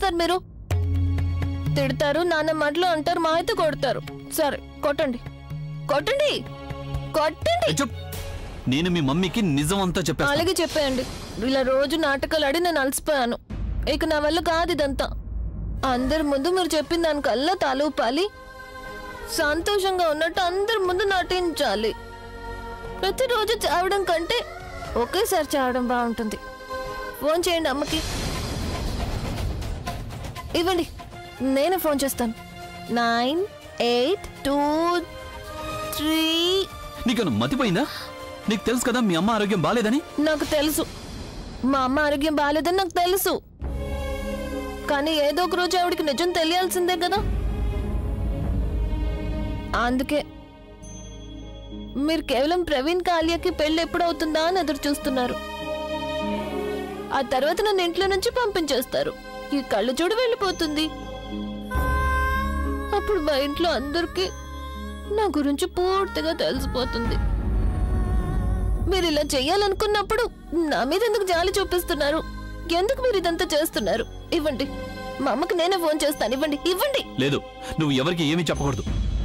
చేస్తారు మీరు తిడతారు నాన్న మాటలు అంటారు మా అయితే కొడతారు సరే కొట్టండి కొట్టండి కొట్టండి ఏ, చెప్ నేను మీ మమ్మీకి నిజం అంతా చెప్పేస్తాను అలాగే చెప్పేయండి ఇలా రోజు నాటకాలు ఆడి నేను అలసిపోయాను ఇక నా వల్ల కాదు ఇదంతా అందరి ముందు మీరు చెప్పిన దానికల్లా తల ఊపాలి సంతోషంగా ఉన్నట్టు అందరి ముందు నటించాలి ప్రతిరోజు చావడం కంటే ఒకేసారి చావడం బాగుంటుంది ఫోన్ చేయండి అమ్మకి ఇవ్వండి నేనే ఫోన్ చేస్తాను నైన్ ఎయిట్ టూ త్రీ నీకేమైనా మతిపోయిందా నీకు తెలుసు కదా మీ అమ్మ ఆరోగ్యం బాలేదని నాకు తెలుసు మా అమ్మ ఆరోగ్యం బాగాలేదని నాకు తెలుసు కానీ ఏదో ఒక రోజు ఆవిడకి నిజం తెలియాల్సిందే కదా అందుకే మీరు కేవలం ప్రవీణ్ కాలియాకి పెళ్లి ఎప్పుడవుతుందా అని ఎదురు చూస్తున్నారు ఆ తర్వాత నన్ను ఇంట్లో నుంచి పంపించేస్తారు ఈ కళ్ళు చూడు వెళ్ళిపోతుంది అప్పుడు మా ఇంట్లో అందరికీ నా గురించి పూర్తిగా తెలిసిపోతుంది మీరు ఇలా చెయ్యాలనుకున్నప్పుడు నా మీద ఎందుకు జాలి చూపిస్తున్నారు ఎందుకు మీరు ఇదంతా చేస్తున్నారు ఇవ్వండి మా అమ్మకి నేనే ఫోన్ చేస్తాను ఇవ్వండి ఇవ్వండి లేదు నువ్వు ఎవరికి ఏమీ చెప్పకూడదు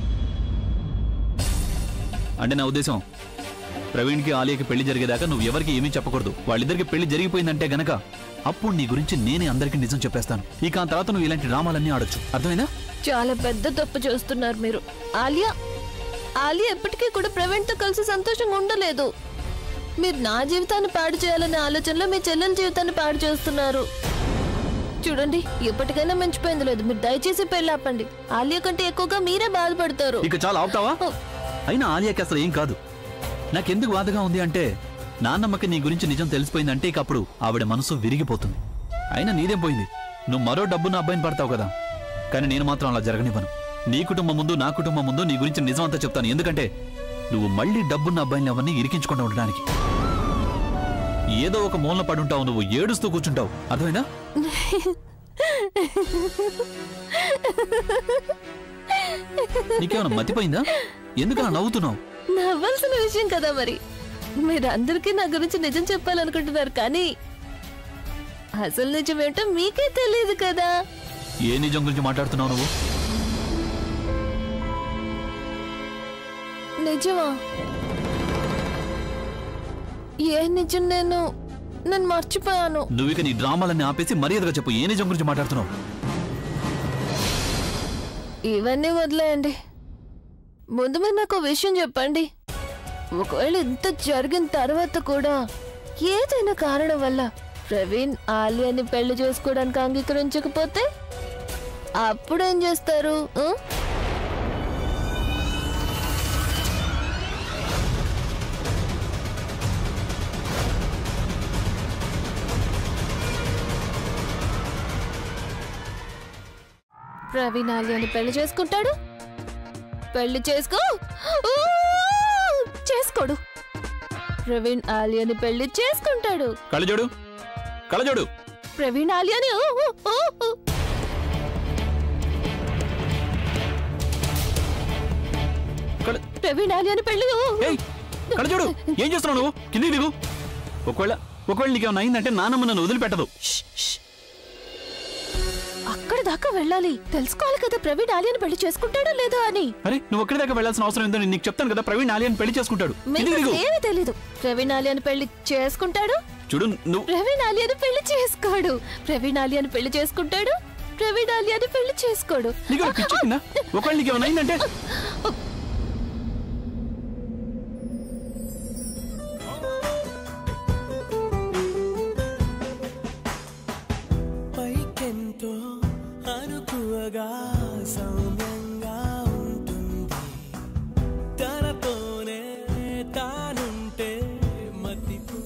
అంటే నా ఉద్దేశం ప్రవీణ్కి ఆలియాకి పెళ్లి జరిగేదాకా నువ్వు ఎవరికి ఏమీ చెప్పకూడదు వాళ్ళిద్దరికి పెళ్లి జరిగిపోయిందంటే గనక అప్పుడు నీ గురించి నేనే అందరికీ నిజం చెప్పేస్తాను ఇక ఆ తర్వాత నువ్వు ఇలాంటి డ్రామాలన్నీ ఆడొచ్చు అర్థమైందా చాలా పెద్ద తప్పు చేస్తున్నారు మీరు ఆలియా ఆలియా ఎప్పటికీ కూడా ప్రవీణ్తో కలిసి సంతోషంగా ఉండలేదు మీరు నా జీవితాన్ని పాడు చేయాలనే ఆలోచనలో మీ చెల్లెల జీవితాన్ని పాడు చేస్తున్నారు చూడండి ఎప్పటికైనా మంచిపోయింది లేదు మీరు దయచేసి పెళ్ళి ఆపండి ఆలియా కంటే ఎక్కువగా మీరే బాధపడతారు ఇక చాలా ఆపుతావా అయినా ఆలియాకి అసలు ఏం కాదు నాకెందుకు బాధగా ఉంది అంటే నాన్నమ్మకి నీ గురించి నిజం తెలిసిపోయిందంటే ఇక అప్పుడు ఆవిడ మనసు విరిగిపోతుంది అయినా నీదేం పోయింది నువ్వు మరో డబ్బున్న అబ్బాయిని పడతావు కదా కానీ నేను మాత్రం అలా జరగనివ్వను నీ కుటుంబం ముందు నా కుటుంబం ముందు నీ గురించి నిజం అంతా చెప్తాను ఎందుకంటే నువ్వు మళ్ళీ డబ్బున్న అబ్బాయిని ఎవరిని ఇరికించకుండా ఉండడానికి ఏదో ఒక మూలన పడుంటావు నువ్వు ఏడుస్తూ కూర్చుంటావు అర్థమైందా నీకేమైనా మతిపోయిందా ఎందుకు అలా నవ్వుతున్నావు నవ్వాల్సిన విషయం కదా మరి మీరందరికీ నా గురించి నిజం చెప్పాలనుకుంటున్నారు కానీ అసలు నిజం ఏంటో మీకే తెలియదు కదా ఏ నిజం గురించి మాట్లాడుతున్నావు నువ్వు నిజమా ఏ నిజం నేను నేను మర్చిపోయాను నువ్వు ఇక నీ డ్రామాలన్నీ ఆపేసి మర్యాదగా చెప్పు ఏ నిజం గురించి మాట్లాడుతున్నావు ఇవన్నీ వదిలేయండి ముందు మీరు నాకు ఓ విషయం చెప్పండి ఒకవేళ ఇంత జరిగిన తర్వాత కూడా ఏదైనా కారణం వల్ల ప్రవీణ్ ఆలియాని పెళ్లి చేసుకోవడానికి అంగీకరించకపోతే అప్పుడేం చేస్తారు ఆ? ప్రవీణ్ ఆలియాని పెళ్లి చేసుకుంటాడు పెళ్లి చేసుకో ఊ! చేసుకోడు ప్రవీణ్ ఆలియాని పెళ్లి చేసుకుంటాడు కళ్ళజోడు కళ్ళజోడు ప్రవీణ్ ఆలియాని ఊ, ఊ, ఊ, ఊ. కళ్ళ ప్రవీణ్ ఆలియాని పెళ్లి ఊ, ఊ. ఏయ్ కళ్ళజోడు ఏం చేస్తున్నావు నువ్వు కిందికి దిగు ఒకవేళ ఒకవేళ నీకేమైనా అయిందంటే నాన్నమ్మ నన్ను వదిలిపెట్టదు ష్, ష్. అక్కడ దాకా వెళ్ళాలి తెలుసుకోవాలి కదా ప్రవీణ్ ఆలియాని పెళ్లి చేసుకుంటాడో లేదో అని అరే నువ్వు ఒక్కడి దాకా వెళ్ళాల్సిన అవసరం ఏందో నేను నీకు చెప్తాను కదా ప్రవీణ్ ఆలియాని పెళ్లి చేసుకుంటాడు మీకు కిందికి దిగు అసలు ఏమీ తెలీదు ప్రవీణ్ ఆలియాని పెళ్లి చేసుకుంటాడు చూడు నువ్వు ప్రవీణ్ ఆలియాని పెళ్లి చేసుకోడు ప్రవీణ్ ఆలియాని పెళ్లి చేసుకుంటాడు ప్రవీణ్ ఆలియాని పెళ్లి చేసుకోడు నీకు పిచ్చి కింద ఒకవేళ నీకేమైనా అయిందంటే పైకెంతో అనుకువగా సౌమ్యంగా ఉంటుంది తనతోనే తానుంటే మతిపు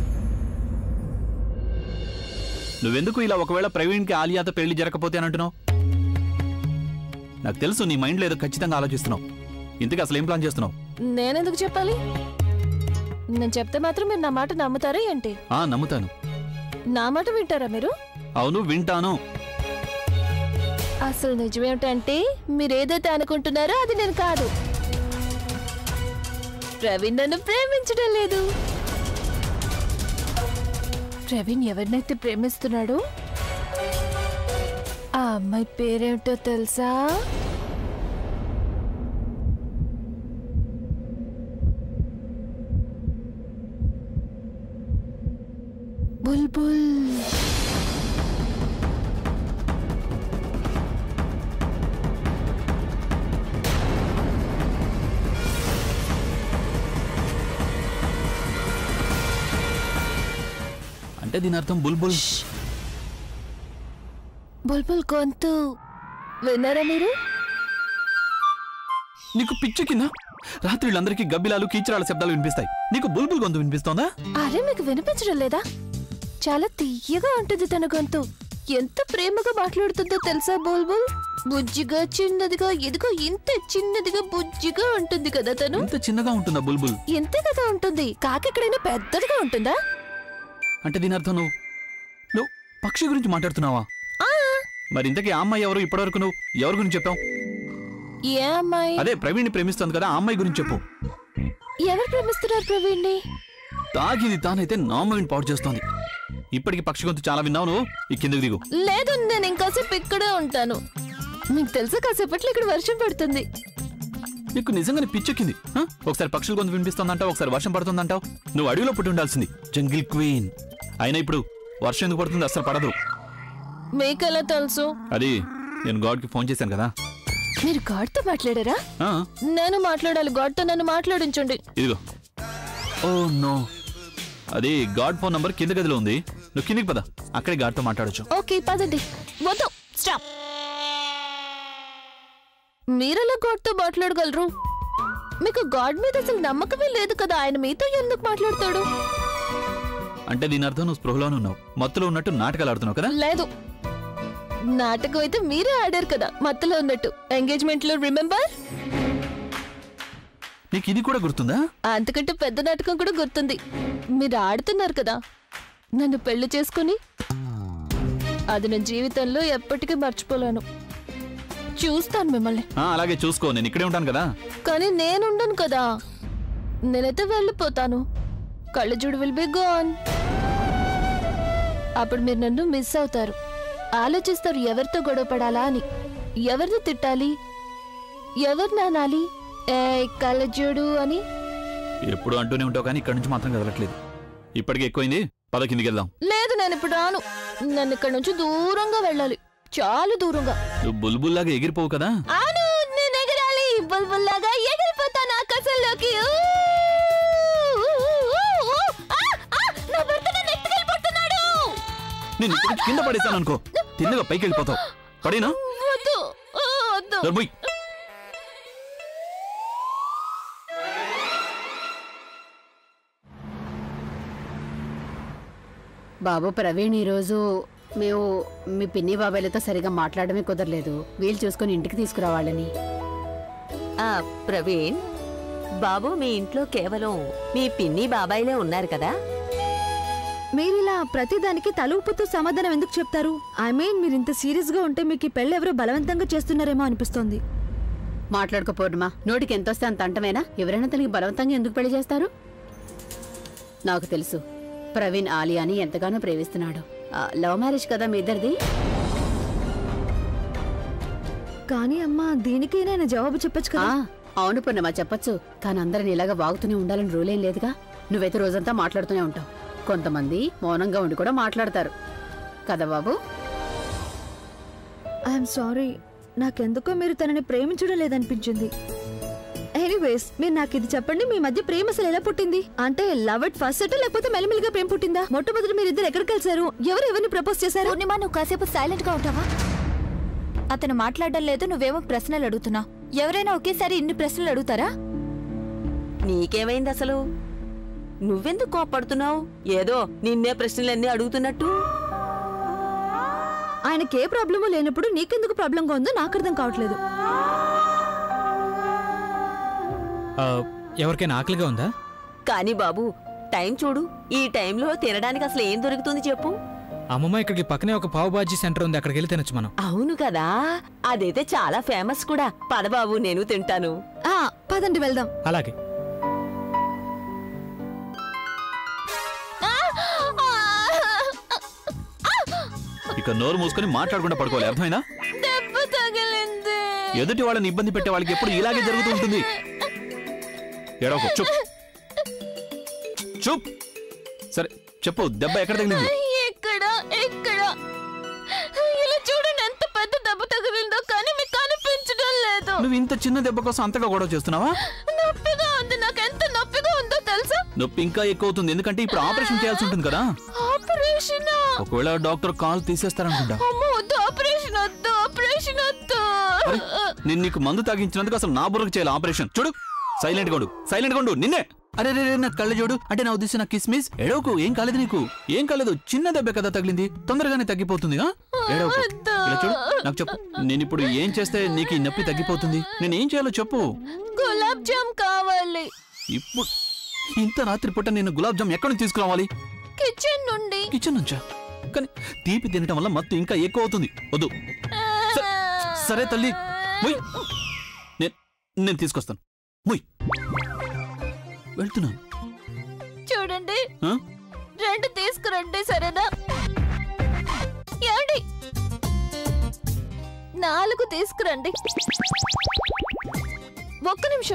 నువ్వెందుకు ఇలా ఒకవేళ ప్రవీణ్కి ఆలియాతో పెళ్లి జరగకపోతే అని అంటున్నావు నాకు తెలుసు నీ మైండ్లో ఏదో ఖచ్చితంగా ఆలోచిస్తున్నావు ఇంతకీ అసలు ఏం ప్లాన్ చేస్తున్నావు నేనెందుకు చెప్పాలి నేను చెప్తే మాత్రం మీరు నా మాట నమ్ముతారా ఏంటి ఆ నమ్ముతాను నా మాట వింటారా మీరు అవును వింటాను అసలు నిజమేమిటంటే మీరు ఏదైతే అనుకుంటున్నారో అది నేను కాదు ప్రవీణ్ నన్ను ప్రేమించడం లేదు ప్రవీణ్ ఎవరినైతే ప్రేమిస్తున్నాడో అమ్మాయి పేరేమిటో తెలుసా బుల్బుల్ అంటే దీని అర్థం బుల్బుల్ బుల్బుల్ గొంతు విన్నారా మీరు నీకు పిచ్చి కింద రాత్రి వీళ్ళందరికీ గబ్బిలాలు కీచరాల శబ్దాలు వినిపిస్తాయి నీకు బుల్బుల్ గొంతు వినిపిస్తోందా అరే మీకు వినిపించడం లేదా చాలా తీయగా ఉంటుంది తన గొంతు ఎంత ప్రేమగా మాట్లాడుతుందో తెలుసా బుల్బుల్ బుజ్జిగా చిన్నదిగా ఎదుగో ఇంత చిన్నదిగా బుజ్జిగా ఉంటుంది కదా తను ఇంత చిన్నగా ఉంటుందా బుల్బుల్ ఇంతే కదా ఉంటుంది కాకి ఎక్కడైనా పెద్దదిగా ఉంటుందా అంటే దీని అర్థం నువ్వు నువ్వు పక్షి గురించి మాట్లాడుతున్నావా ఆ, మరి ఇంతకీ ఆ అమ్మాయి ఎవరు ఇప్పటివరకు నువ్వు ఎవరి గురించి చెప్పావు ఏ అమ్మాయి అదే ప్రవీణ్ని ప్రేమిస్తుంది కదా ఆ అమ్మాయి గురించి చెప్పు ఎవరు ప్రేమిస్తున్నారు ప్రవీణ్ని తాగిది తానైతే నా మైండ్ పాడు చేస్తోంది ఇప్పటికి పక్షి గొంతు చాలా విన్నావు నువ్వు ఈ కిందకి దిగు లేదు నేను ఇంకాసేపు ఇక్కడే ఉంటాను మీకు తెలుసా కాసేపట్లో ఇక్కడ వర్షం పడుతుంది నీకు నిజంగానే పిచ్చెక్కింది ఆ? ఒకసారి పక్షుల గొంతు వినిపిస్తుందంటావు ఒకసారి వర్షం పడుతుందంటావు నువ్వు అడవిలో పుట్టి ఉండాల్సింది జంగిల్ క్వీన్ అయినా ఇప్పుడు వర్షం ఎందుకు పడుతుంది అసలు పడదు మీకెలా తెలుసు అది నేను గాడ్కి ఫోన్ చేశాను కదా మీరు గాడ్తో మాట్లాడారా ఆ, నేను మాట్లాడాలి గాడ్తో నన్ను మాట్లాడించండి ఇదిగో ఓ నో అది గాడ్ ఫోన్ నంబర్ కింద గదిలో ఉంది నువ్వు కిందికి పద అక్కడే గాడ్తో మాట్లాడొచ్చు ఓకే పదండి వద్దు స్టాప్ మీరెలా గాడ్తో మాట్లాడగలరు మీకు గాడ్ మీద అసలు నమ్మకమే లేదు కదా ఆయన మీతో ఎందుకు మాట్లాడతాడు అంటే దీని అర్థం నువ్వు స్పృహలోనే ఉన్నావు మత్తులో ఉన్నట్టు నాటకాలు ఆడుతున్నావు కదా లేదు నాటకం అయితే మీరే ఆడారు కదా మత్తులో ఉన్నట్టు ఎంగేజ్మెంట్ లో రిమెంబర్ నీకు ఇది కూడా గుర్తుందా అంతకంటే పెద్ద నాటకం కూడా గుర్తుంది మీరు ఆడుతున్నారు కదా నన్ను పెళ్లి చేసుకుని అది నా జీవితంలో ఎప్పటికీ మర్చిపోలేను చూస్తాను మిమ్మల్ని ఆ, అలాగే చూసుకో నేను ఇక్కడే ఉంటాను కదా కానీ నేనుండను కదా నేనైతే వెళ్ళిపోతాను కళ్ళజోడు విల్ బి గోన్ అప్పుడు మీరు నన్ను మిస్ అవుతారు ఆలోచిస్తారు ఎవరితో గొడవ పడాలా అని ఎవరిని తిట్టాలి ఎవరు నానాలి ఏ కళ్ళజోడు అని ఎప్పుడు అంటూనే ఉంటావు కానీ ఇక్కడి నుంచి మాత్రం కదలట్లేదు ఇప్పటికే ఎక్కువైంది పద కిందికి వెళ్దాం లేదు నేను ఇప్పుడు రాను నన్ను ఇక్కడ నుంచి దూరంగా వెళ్ళాలి చాలా దూరంగా నువ్వు బుల్బుల్లాగా ఎగిరిపోవు కదా అవును నేను ఎగరాలి బుల్బుల్లాగా ఎగిరిపోతాను ఆకాశంలోకి ఊ! ఊ, ఊ, ఊ! ఆ, ఆ, నా భర్త నన్ను ఎత్తుకెళ్ళిపోతున్నాడు! నేను ఇక్కడి నుంచి కింద పడేసాను అనుకో తిన్నగా పైకి వెళ్ళిపోతావు పడేనా వద్దు ఆ, వద్దు దొర్ముయ్. బాబు ప్రవీణ్ ఈరోజు మేము మీ పిన్ని బాబాయ్లతో సరిగా మాట్లాడమే కుదరలేదు వీలు చూసుకొని ఇంటికి తీసుకురావాలని ఆ ప్రవీణ్ బాబు మీ ఇంట్లో కేవలం మీ పిన్ని బాబాయిలే ఉన్నారు కదా మీరిలా ప్రతిదానికి తల ఊపుతూ సమాధానం ఎందుకు చెప్తారు ఐ మీన్ మీరు ఇంత సీరియస్ గా ఉంటే మీకు ఈ పెళ్లి ఎవరో బలవంతంగా చేస్తున్నారేమో అనిపిస్తోంది మాట్లాడుకో పూర్ణిమ నోటికి ఎంత వస్తే అంత అంటమేనా ఎవరైనా తనకి బలవంతంగా ఎందుకు పెళ్లి చేస్తారు నాకు తెలుసు ప్రవీణ్ ఆలియాని ఎంతగానో ప్రేమిస్తున్నాడు ఆ, లవ్ మ్యారేజ్ కదా మీ ఇద్దరిది కానీ అమ్మా దీనికైనా ఆయన జవాబు చెప్పొచ్చు ఆ, కదా అవును పూర్ణిమ చెప్పొచ్చు కానీ అందరిని ఇలాగా వాగుతూనే ఉండాలని రూల్ ఏం లేదుగా నువ్వైతే రోజంతా మాట్లాడుతూనే ఉంటావు కొంతమంది మౌనంగా ఉండి కూడా మాట్లాడతారు కదా బాబు ఐఎమ్ సారీ నాకెందుకో మీరు తనని ప్రేమించడం లేదనిపించింది ఎనీవేస్ మీరు నాకు ఇది చెప్పండి మీ మధ్య ప్రేమ అసలు ఎలా పుట్టింది అంటే లవ్ ఎట్ ఫస్ట్ సెట్ లేకపోతే మెల్లిమెల్లిగా ప్రేమ పుట్టిందా మొట్టమొదటి మీరు ఇద్దరు ఎక్కడ కలిసారు ఎవరు ఎవరిని ప్రపోజ్ చేశారు పూర్ణిమ నువ్వు కాసేపు సైలెంట్ గా ఉంటావా అతను మాట్లాడడం లేదు నువ్వేమో ప్రశ్నలు అడుగుతున్నావు ఎవరైనా ఒకేసారి ఇన్ని ప్రశ్నలు అడుగుతారా నీకేమైంది అసలు నువ్వెందుకు కోప్పడుతున్నావు ఏదో నిన్నే ప్రశ్నలన్నీ అడుగుతున్నట్టు ఆయనకి ఏ ప్రాబ్లము లేనప్పుడు నీకెందుకు ప్రాబ్లంగా ఉందో నాకు అర్థం కావట్లేదు ఆ, ఎవరికైనా ఆకలిగా ఉందా కానీ బాబు టైం చూడు ఈ టైంలో తినడానికి అసలు ఏం దొరుకుతుంది చెప్పు అమ్మమ్మ ఇక్కడికి పక్కనే ఒక పావు బాజీ సెంటర్ ఉంది అక్కడికి వెళ్ళి తినొచ్చు మనం అవును కదా అదైతే చాలా ఫేమస్ కూడా పద బాబు నేను తింటాను ఆ పదండి వెళ్దాం అలాగే ఇక నోరు మూసుకొని మాట్లాడకుండా పడుకోవాలి అర్థమైనా ఎదుటి వాళ్ళని ఇబ్బంది పెట్టే వాళ్ళకి ఎప్పుడు ఇలాగే జరుగుతూ ఉంటుంది ఏడవకు చూప్ చూప్ సరే చెప్పు దెబ్బ ఎక్కడ తగిలింది ఎక్కడ ఎక్కడ ఇలా చూడండి ఎంత పెద్ద దెబ్బ తగిలిందో కానీ మీకు కనిపించడం లేదు నువ్వు ఇంత చిన్న దెబ్బ కోసం అంతగా గొడవ చేస్తున్నావా నొప్పిగా ఉంది నాకు ఎంత నొప్పిగా ఉందో తెలుసా నొప్పి ఇంకా ఎక్కువ అవుతుంది ఎందుకంటే ఇప్పుడు ఆపరేషన్ చేయాల్సి ఉంటుంది కదా ఆపరేషన్ ఒకవేళ డాక్టర్ కాల్ తీసేస్తారనుకుంటా అమ్మో వద్దు ఆపరేషన్ వద్దు ఆపరేషన్ వద్దు అరే, నేను నీకు మందు తాగించినందుకు అసలు నా బుర్రకు చేయాలి ఆపరేషన్ చూడు సైలెంట్ గా ఉండు సైలెంట్ గా ఉండు నిన్నే అరే రే రే, నా కళ్ళ చూడు అంటే నా ఉద్దేశం నా కిస్మిస్ ఎడవకు ఏం కాలేదు నీకు ఏం కాలేదు చిన్న దెబ్బ కదా తగిలింది తొందరగానే తగ్గిపోతుంది ఆ? ఏడవకు ఇలా చూడు నాకు చెప్పు నేను ఇప్పుడు ఏం చేస్తే నీకు ఈ నొప్పి తగ్గిపోతుంది నేను ఏం చేయాలో చెప్పు గులాబ్ జామ్ కావాలి ఇప్పుడు ఇంత రాత్రి పూట నేను గులాబ్ జామ్ ఎక్కడి నుంచి తీసుకురావాలి కిచెన్ నుండి కిచెన్ నుంచా కానీ తీపి తినటం వల్ల మత్తు ఇంకా ఎక్కువ అవుతుంది వద్దు స- సరే తల్లి ముయ్ నేను నేను తీసుకొస్తాను ముయ్ వెళ్తున్నాను చూడండి ఆ? రెండు తీసుకురండి సరేనా ఏమండి నాలుగు తీసుకురండి ఒక్క నిమిషం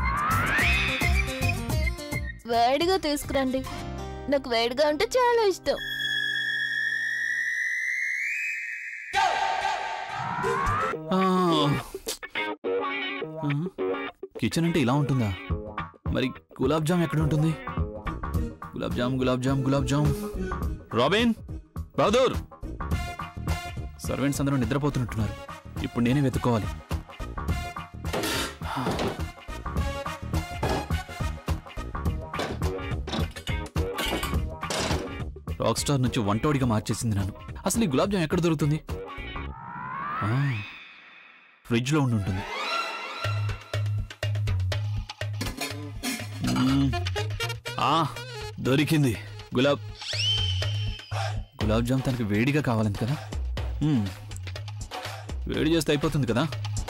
వేడిగా తీసుకురండి నాకు వేడిగా అంటే చాలా ఇష్టం ఆ. ఆ? కిచెన్ అంటే ఇలా ఉంటుందా మరి గులాబ్ జామ్ ఎక్కడ ఉంటుంది గులాబ్ జామ్ గులాబ్ జామ్ గులాబ్ జామ్ రాబిన్ బహదూర్ సర్వెంట్స్ అందరూ నిద్రపోతున్నట్టున్నారు ఇప్పుడు నేనే వెతుక్కోవాలి రాక్ స్టార్ నుంచి వంటోడిగా మార్చేసింది నన్ను అసలు ఈ గులాబ్ జామ్ ఎక్కడ దొరుకుతుంది ఆ, ఫ్రిడ్జ్లో ఉండి ఉంటుంది మ్మ్. ఆ, దొరికింది గులాబ్ గులాబ్ జామ్ తనకి వేడిగా కావాలంది కదా మ్మ్. వేడి చేస్తే అయిపోతుంది కదా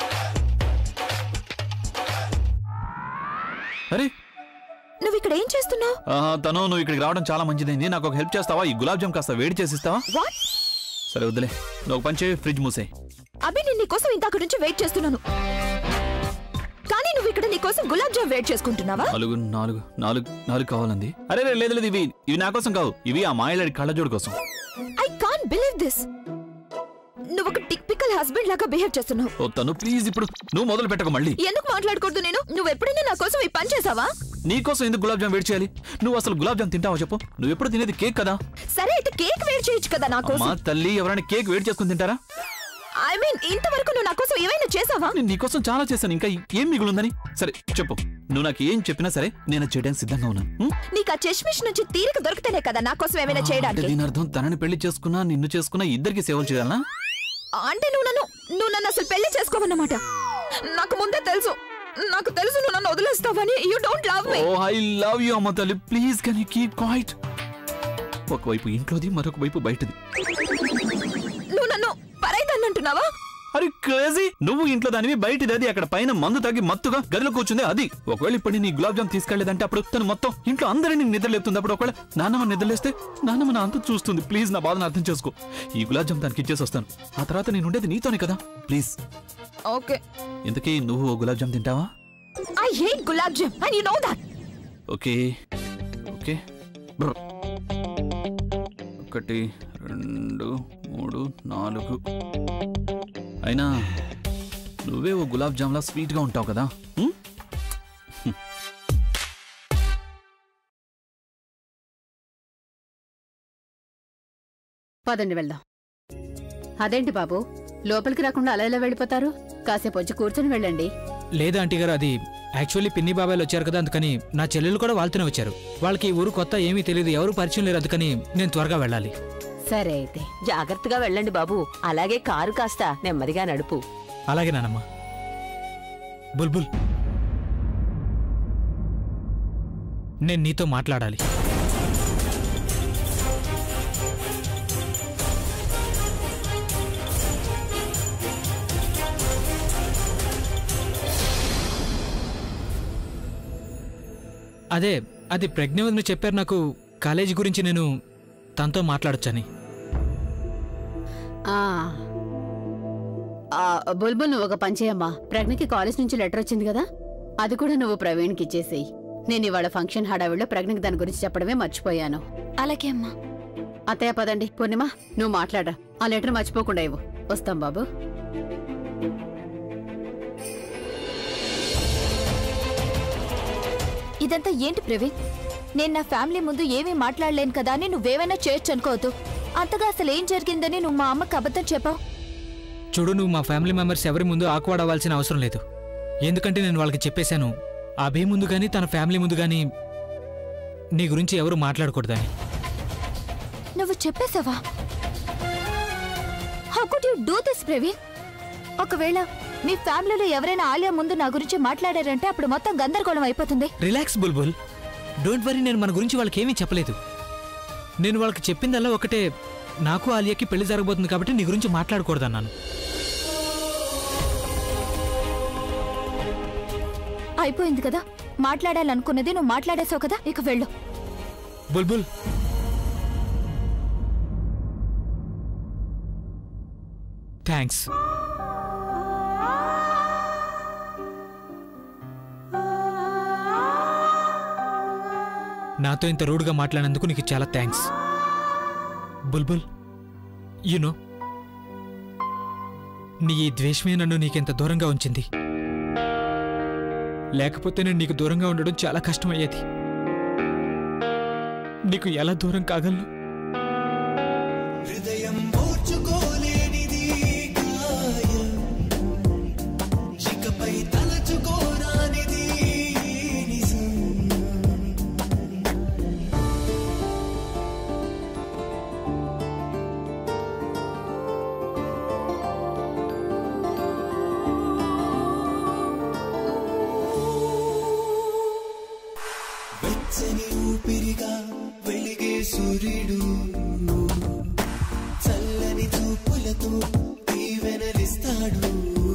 అరే నువ్వు ఇక్కడ ఏం చేస్తున్నావు ఆ, తను నువ్వు ఇక్కడికి రావడం చాలా మంచిదైంది నాకు ఒక హెల్ప్ చేస్తావా ఈ గులాబ్ జామ్ కాస్త వేడి చేసిస్తావా వాట్ సరే వద్దులే నువ్వు ఒక పని చేయి ఫ్రిడ్జ్ మూసే అభి నేను నీకోసం ఇందాక నుంచి వెయిట్ చేస్తున్నాను కానీ నువ్వు ఇక్కడ నీకోసం గులాబ్ జామ్ వెయిట్ చేసుకుంటున్నావా నాలుగు నాలుగు నాలుగు నాలుగు కావాలండి అరే రే, లేదు లేదు ఇవి ఇవి నా కోసం కావు ఇవి ఆ మాయలాడి కళ్ళజోడు కోసం ఐ కాన్ బిలీవ్ దిస్ నువ్వు ఒక టిక్పికల్ హస్బెండ్ లాగా బిహేవ్ చేస్తున్నావు ఓ తను ప్లీజ్ ఇప్పుడు నువ్వు మొదలు పెట్టకు మళ్ళీ ఎందుకు మాట్లాడకూడదు నేను నువ్వు ఎప్పుడైనా నా కోసం ఈ పని చేసావా నీకోసం ఎందుకు గులాబ్ జామ్ వేడి చేయాలి నువ్వు అసలు గులాబ్ జామ్ తింటావా చెప్పు నువ్వు ఎప్పుడు తినేది కేక్ కదా సరే అయితే కేక్ వేడి చేయొచ్చు కదా నా అమ్మా కోసం తల్లి ఎవరైనా కేక్ వేడి చేసుకుని తింటారా ఐ మీన్ ఇంతవరకు నువ్వు నా కోసం ఏమైనా చేసావా నేను నీకోసం చాలా చేశాను ఇంకా ఏం మిగులుందని సరే చెప్పు నువ్వు నాకు ఏం చెప్పినా సరే నేను అది చేయడానికి సిద్ధంగా ఉన్నాను ఉం? నీకు ఆ చెష్మిష్ నుంచి తీరిక దొరికితేనే కదా నా కోసం ఏమైనా అంటే చేయడానికి దీని అర్థం తనని పెళ్లి చేసుకున్నా నిన్ను చేసుకున్నా ఇద్దరికి సేవలు చేయాలా అంటే నువ్వు నన్ను నువ్వు నన్ను అసలు పెళ్లి చేసుకోవన్నమాట నాకు ముందే తెలుసు నాకు తెలుసు నువ్వు నన్ను వదిలేస్తావని you don't love me oh I love you అమ్మ తల్లి please can you keep quiet ఒకవైపు ఇంట్లోది మరొక వైపు బయటది నువ్వు నన్ను పరైదాన్ని అంటున్నావా అరే క్రేజీ నువ్వు ఇంట్లో దానివి బయటిది అది అక్కడ పైన మందు తాగి మత్తుగా గదిలో కూర్చుంది అది ఒకవేళ ఇప్పుడు నీ గులాబ్ జామ్ తీసుకెళ్లేదంటే అప్పుడు తను మొత్తం ఇంట్లో అందరినీ నిద్రలేపుతుంది అప్పుడు ఒకవేళ నాన్నమ్మ నిద్రలేస్తే నాన్నమ్మ నా అంత చూస్తుంది ప్లీజ్ నా బాధను అర్థం చేసుకో ఈ గులాబ్ జామ్ దానికి ఇచ్చేసి వస్తాను ఆ తర్వాత నేను ఉండేది నీతోనే కదా ప్లీజ్ ఓకే ఇంతకీ నువ్వు ఓ గులాబ్ జామ్ తింటావా I hate gulab jam and you know that okay okay బ్ర్. ఒకటి రెండు మూడు నాలుగు అయినా నువ్వే ఓ గులాబ్ జామ్లా స్వీట్గా ఉంటావు కదా ఉం? పదండి వెళ్దాం అదేంటి బాబు లోపలికి రాకుండా అలా ఎలా వెళ్ళిపోతారు కాసేపు వచ్చి కూర్చొని వెళ్ళండి లేదా ఆంటీ గారు అది యాక్చువల్లీ పిన్ని బాబాయ్లు వచ్చారు కదా అందుకని నా చెల్లెలు కూడా వాళ్ళతోనే వచ్చారు వాళ్ళకి ఈ ఊరు కొత్త ఏమీ తెలియదు ఎవరు పరిచయం లేరు అందుకని నేను త్వరగా వెళ్ళాలి సరే అయితే జాగ్రత్తగా వెళ్ళండి బాబు అలాగే కారు కాస్త నెమ్మదిగా నడుపు అలాగే నానమ్మ బుల్బుల్ నేను నీతో మాట్లాడాలి అదే అది ప్రజ్ఞవదిన చెప్పారు నాకు కాలేజీ గురించి నేను తనతో మాట్లాడొచ్చని ఆ ఆ, బుల్బుల్ నువ్వు ఒక పని చేయమ్మా ప్రజ్ఞకి కాలేజ్ నుంచి లెటర్ వచ్చింది కదా అది కూడా నువ్వు ప్రవీణ్కి ఇచ్చేసేయి నేను ఇవాళ ఫంక్షన్ హడావిడిలో ప్రజ్ఞకి దాని గురించి చెప్పడమే మర్చిపోయాను అలాగే అమ్మా అత్తయ్య పదండి పూర్ణిమ నువ్వు మాట్లాడరా ఆ లెటర్ మర్చిపోకుండా ఇవ్వు వస్తాం బాబు ఇదంతా ఏంటి ప్రవీణ్ నేను నా ఫ్యామిలీ ముందు ఏమీ మాట్లాడలేను కదా అని నువ్వేమైనా చేయొచ్చు అనుకోవద్దు అంతగా అసలు ఏం జరిగిందని నువ్వు మా అమ్మకి అబద్ధం చెప్పావు చూడు నువ్వు మా ఫ్యామిలీ మెంబర్స్ ఎవరి ముందు ఆక్వర్డ్ అవ్వాల్సిన అవసరం లేదు ఎందుకంటే నేను వాళ్ళకి చెప్పేశాను అభి ముందు కానీ తన ఫ్యామిలీ ముందు కానీ నీ గురించి ఎవరు మాట్లాడకూడదని నువ్వు చెప్పేశావా how could you do this Praveen ఒకవేళ మీ ఫ్యామిలీలో ఎవరైనా ఆలియా ముందు నా గురించి మాట్లాడారంటే అప్పుడు మొత్తం గందరగోళం అయిపోతుంది రిలాక్స్ బుల్బుల్ డోంట్ వరీ నేను మన గురించి వాళ్ళకి ఏమీ చెప్పలేదు నేను వాళ్ళకి చెప్పిందల్లా ఒకటే నాకు ఆలియాకి పెళ్లి జరగబోతుంది కాబట్టి నీ గురించి మాట్లాడకూడదన్నాను అయిపోయింది కదా మాట్లాడాలనుకున్నది నువ్వు మాట్లాడేసావు కదా ఇక వెళ్ళు బుల్బుల్ థ్యాంక్స్ నాతో ఇంత రూడ్గా మాట్లాడినందుకు నీకు చాలా థ్యాంక్స్ బుల్బుల్ యూనో నీ ఈ ద్వేషమే నన్ను నీకెంత దూరంగా ఉంచింది లేకపోతే నేను నీకు దూరంగా ఉండడం చాలా కష్టమయ్యేది నీకు ఎలా దూరం కాగలను హృదయం ఓర్చుకోలేనిది గాయం ఇకపై తలచుకోరానిది నిజం వెచ్చని ఊపిరిగా వెలిగే సూర్యుడు చల్లని చూపులతో దీవెనలిస్తాడు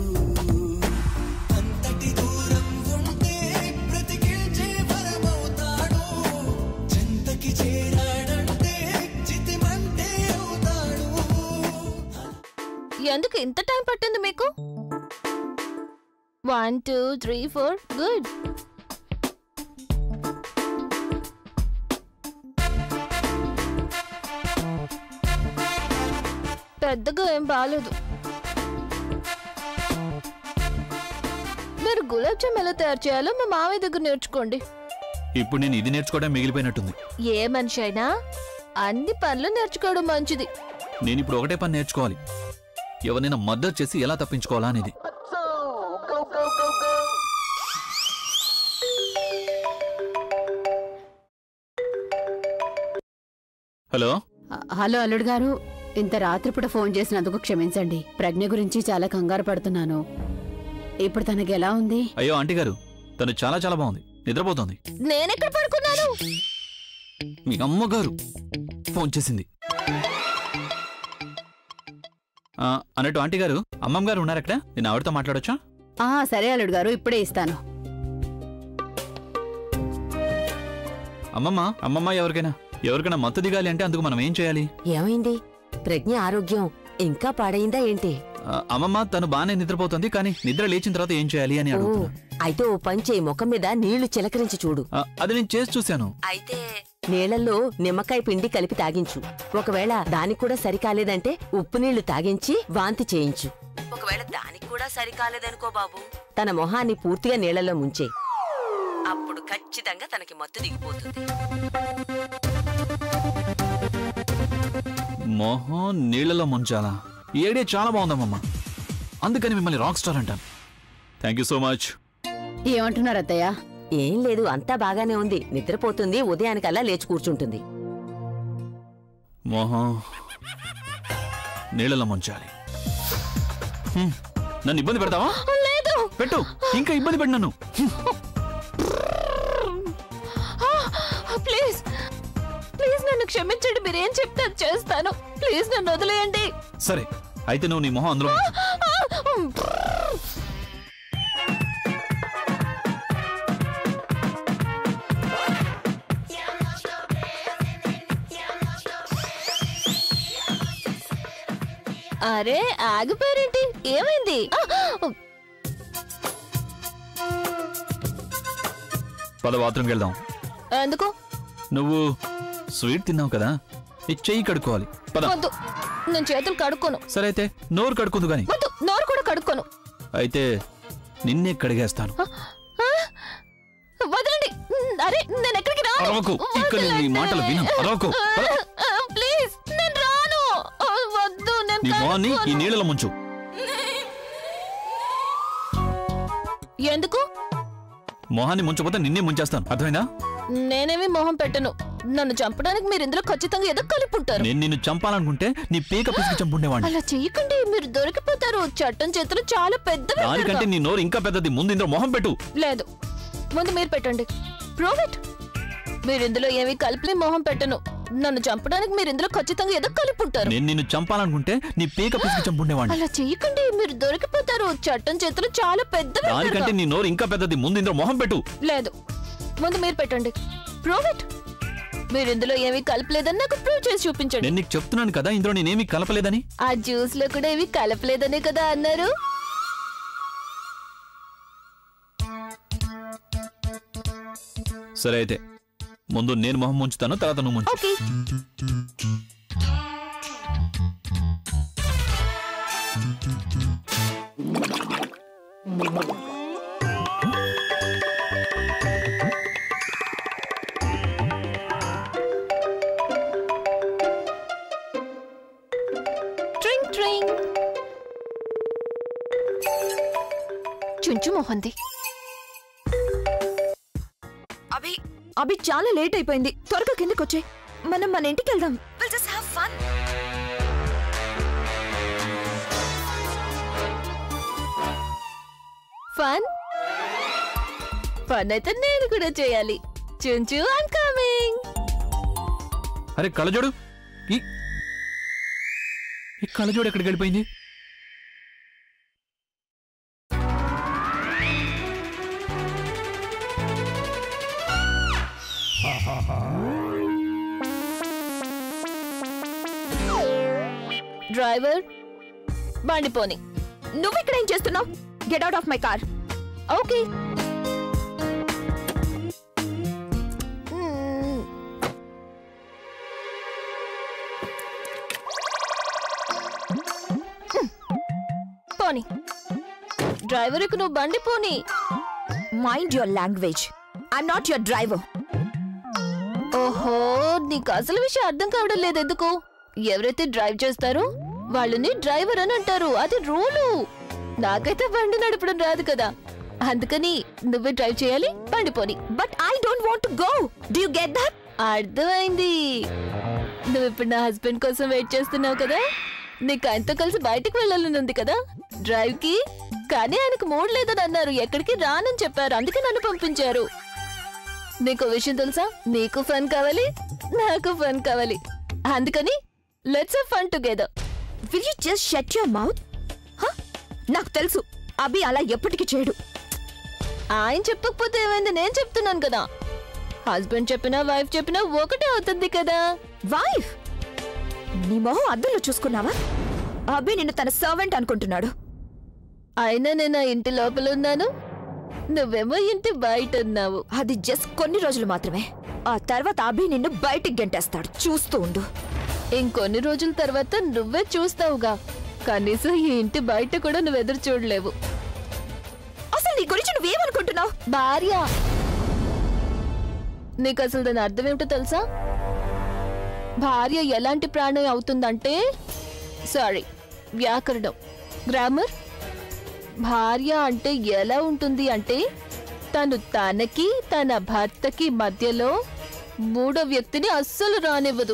అంతటి దూరం ఉంటే బ్రతికించే వరమవుతాడు చెంతకి చేరాడంటే చితిమంటే అవుతాడు ఎందుకు ఇంత టైం పట్టింది మీకు one two three four good పెద్దగా ఏం బాగాలేదు మీరు గులాబ్ జామ్ ఎలా తయారు చేయాలో మా మామయ్య దగ్గర నేర్చుకోండి ఇప్పుడు నేను ఇది నేర్చుకోవడం మిగిలిపోయినట్టుంది ఏ మనిషి అయినా అన్ని పనులు నేర్చుకోవడం మంచిది నేను ఇప్పుడు ఒకటే పని నేర్చుకోవాలి ఎవరినైనా మద్దతు చేసి ఎలా తప్పించుకోవాలా అనేది హలో ఆ, హలో అల్లుడు గారు ఇంత రాత్రిపూట ఫోన్ చేసినందుకు క్షమించండి ప్రజ్ఞ గురించి చాలా కంగారు పడుతున్నాను ఇప్పుడు తనకి ఎలా ఉంది అయ్యో ఆంటీ గారు తను చాలా చాలా బాగుంది నిద్రపోతోంది నేనెక్కడ పడుకున్నాను మీ అమ్మగారు ఫోన్ చేసింది ఆ, అన్నట్టు ఆంటీ గారు అమ్మమ్మ గారు ఉన్నారు అక్కడ నేను ఆవిడతో మాట్లాడొచ్చా ఆ సరే అల్లుడు గారు ఇప్పుడే ఇస్తాను అమ్మమ్మ అమ్మమ్మ ఎవరికైనా ఎవరికైనా మత్తు దిగాలి అంటే అందుకు మనం ఏం చేయాలి ఏమైంది ప్రజ్ఞ ఆరోగ్యం ఇంకా పాడైందా ఏంటి ఆ, అమ్మమ్మ తను బాగానే నిద్రపోతుంది కానీ నిద్ర లేచిన తర్వాత ఏం చేయాలి అని ఓ అడుగుతున్నా అయితే ఓ పని చేయి ముఖం మీద నీళ్లు చిలకరించి చూడు ఆ, అది నేను చేసి చూశాను అయితే నీళ్లలో నిమ్మకాయ పిండి కలిపి తాగించు ఒకవేళ దానికి కూడా సరికాలేదంటే ఉప్పు నీళ్లు తాగించి వాంతి చేయించు ఒకవేళ దానికి కూడా సరికాలేదనుకో బాబు తన మొహాన్ని పూర్తిగా నీళ్లలో ముంచే అప్పుడు ఖచ్చితంగా తనకి మత్తు దిగిపోతుంది మొహం నీళ్లలో ముంచాలా ఈ ఐడియా చాలా బాగుందమ్మమ్మ అందుకని మిమ్మల్ని రాక్ స్టార్ అంటాను థ్యాంక్ యూ సో మచ్ ఏమంటున్నారు అత్తయ్య ఏం లేదు అంతా బాగానే ఉంది నిద్రపోతుంది ఉదయానికల్లా లేచి కూర్చుంటుంది మొహం నీళ్ళలో ముంచాలి హ్మ్. నన్ను ఇబ్బంది పెడతావా లేదు పెట్టు ఇంకా ఇబ్బంది పెట్టు నన్ను ప్లీజ్ ప్లీజ్ నన్ను క్షమించండి మీరేం చెప్తే అది చేస్తాను ప్లీజ్ నన్ను వదిలేయండి సరే అయితే నువ్వు నీ మొహం అందులో ముంచు. అరే ఆగిపోయారేంటి ఏమైంది ఆ, పద బాత్రూమ్కి వెళ్దాం ఎందుకు నువ్వు స్వీట్ తిన్నావు కదా ఈ చెయ్యి కడుక్కోవాలి పద వద్దు నేను చేతులు కడుక్కోను సరే అయితే నోరు కడుక్కుందు గాని వద్దు నోరు కూడా కడుక్కోను అయితే నిన్నే కడిగేస్తాను ఆ? వదలండి అరే నేను ఎక్కడికి రాను అరవకు ఇక్కడ నేను నీ మాటలు విను అరవకు పద. ప్లీజ్ నేను రాను ఆ, వద్దు నేను నీ మొహాన్ని ఈ కడుక్కోను. నీళ్ళలో ముంచు ఎందుకు మొహాన్ని ముంచకపోతే నిన్నే ముంచేస్తాను అర్థమైందా నేనేమి మొహం పెట్టను నన్ను చంపడానికి మీరు ఇందులో ఖచ్చితంగా ఏదో కలుపుంటారు నేను నిన్ను చంపాలనుకుంటే నీ పీక పిసికి చంపుండేవాడిని అలా చెయ్యకండి మీరు దొరికిపోతారు చట్టం చేతులు చాలా పెద్ద దానికంటే నీ నోరు ఇంకా పెద్దది ముందు ఇందులో మొహం పెట్టు లేదు ముందు మీరు పెట్టండి ప్రూవ్ ఇట్ మీరు ఇందులో ఏమీ కలిపి మొహం పెట్టను నన్ను చంపడానికి మీరు ఇందులో ఖచ్చితంగా ఏదో కలుపుంటారు నేను నిన్ను చంపాలనుకుంటే నీ పీక పిసికి చంపుండేవాడిని అలా చెయ్యకండి మీరు దొరికిపోతారు చట్టం చేతులు చాలా పెద్ద దానికంటే నీ నోరు ఇంకా పెద్దది ముందు ఇందులో మొహం పెట్టు లేదు ముందు మీరు పెట్టండి ప్రూవ్ ఇట్ మీరు ఇందులో ఏమీ కలపలేదని నాకు ప్రూవ్ చేసి చూపించండి నేను నీకు చెప్తున్నాను కదా ఇందులో నేనేమీ కలపలేదని ఆ జ్యూస్ లో కూడా ఏమీ కలపలేదనే కదా అన్నారు సరే అయితే ముందు నేను మొహం ముంచుతాను తర్వాత నువ్వు ముంచు ఓకే ట్రింగ్ ట్రింగ్ చుంచు మోహంది అభి అభి చాలా లేట్ అయిపోయింది త్వరగా కిందకి వచ్చే మనం మన ఇంటికి వెళ్దాం We'll just have fun. Fun fun అయితే నేను కూడా చేయాలి చుంచు ఐమ్ కమింగ్ అరే కళ్ళజోడు ఈ ఈ కళ్ళజోడు ఎక్కడికి వెళ్ళిపోయింది డ్రైవర్ బండి పోని నువ్వు ఇక్కడ ఏం చేస్తున్నావు get out of my car okay పోని డ్రైవర్కి నువ్వు బండి పోని mind your language I'm not your driver ఓహో నీకు అసలు విషయం అర్థం కావడం లేదు ఎందుకు ఎవరైతే డ్రైవ్ చేస్తారో వాళ్ళని డ్రైవర్ అని అంటారు అది రూలు నాకైతే బండి నడపడం రాదు కదా అందుకని నువ్వే డ్రైవ్ చేయాలి బండి పోని but I don't want to go do you get that అర్థమైంది నువ్వు ఇప్పుడు నా హస్బెండ్ కోసం వెయిట్ చేస్తున్నావు కదా నీకు ఆయనతో కలిసి బయటికి వెళ్ళాలని ఉంది కదా డ్రైవ్ కి కానీ ఆయనకు మూడ్ లేదని అన్నారు ఎక్కడికి రానని చెప్పారు అందుకే నన్ను పంపించారు నీకు ఓ విషయం తెలుసా నీకు ఫన్ కావాలి నాకు ఫన్ కావాలి అందుకని let's fun together will you just shut your mouth నాకు తెలుసు అభి అలా ఎప్పటికీ చేయడు ఆయన చెప్పకపోతే ఏమైంది నేను చెప్తున్నాను కదా హస్బెండ్ చెప్పినా వైఫ్ చెప్పినా ఒకటే అవుతుంది కదా వైఫ్ నీ మొహం అద్దంలో చూసుకున్నావా అభి నిన్ను తన సర్వెంట్ అనుకుంటున్నాడు అయినా నేను ఆ ఇంటి లోపల ఉన్నాను నువ్వేమో ఇంటి బయట ఉన్నావు అది జస్ట్ కొన్ని రోజులు మాత్రమే ఆ తర్వాత అభి నిన్ను బయటికి గెంటేస్తాడు చూస్తూ ఉండు ఇంకొన్ని రోజుల తర్వాత నువ్వే చూస్తావుగా కనీసం ఈ ఇంటి బయట కూడా నువ్వు ఎదురు చూడలేవు అసలు నీ గురించి నువ్వేమనుకుంటున్నావు భార్య నీకు అసలు దాని అర్థం ఏమిటో తెలుసా భార్య ఎలాంటి ప్రాణం అవుతుందంటే సారీ వ్యాకరణం గ్రామర్ భార్య అంటే ఎలా ఉంటుంది అంటే తను తనకి తన భర్తకి మధ్యలో మూడో వ్యక్తిని అస్సలు రానివ్వదు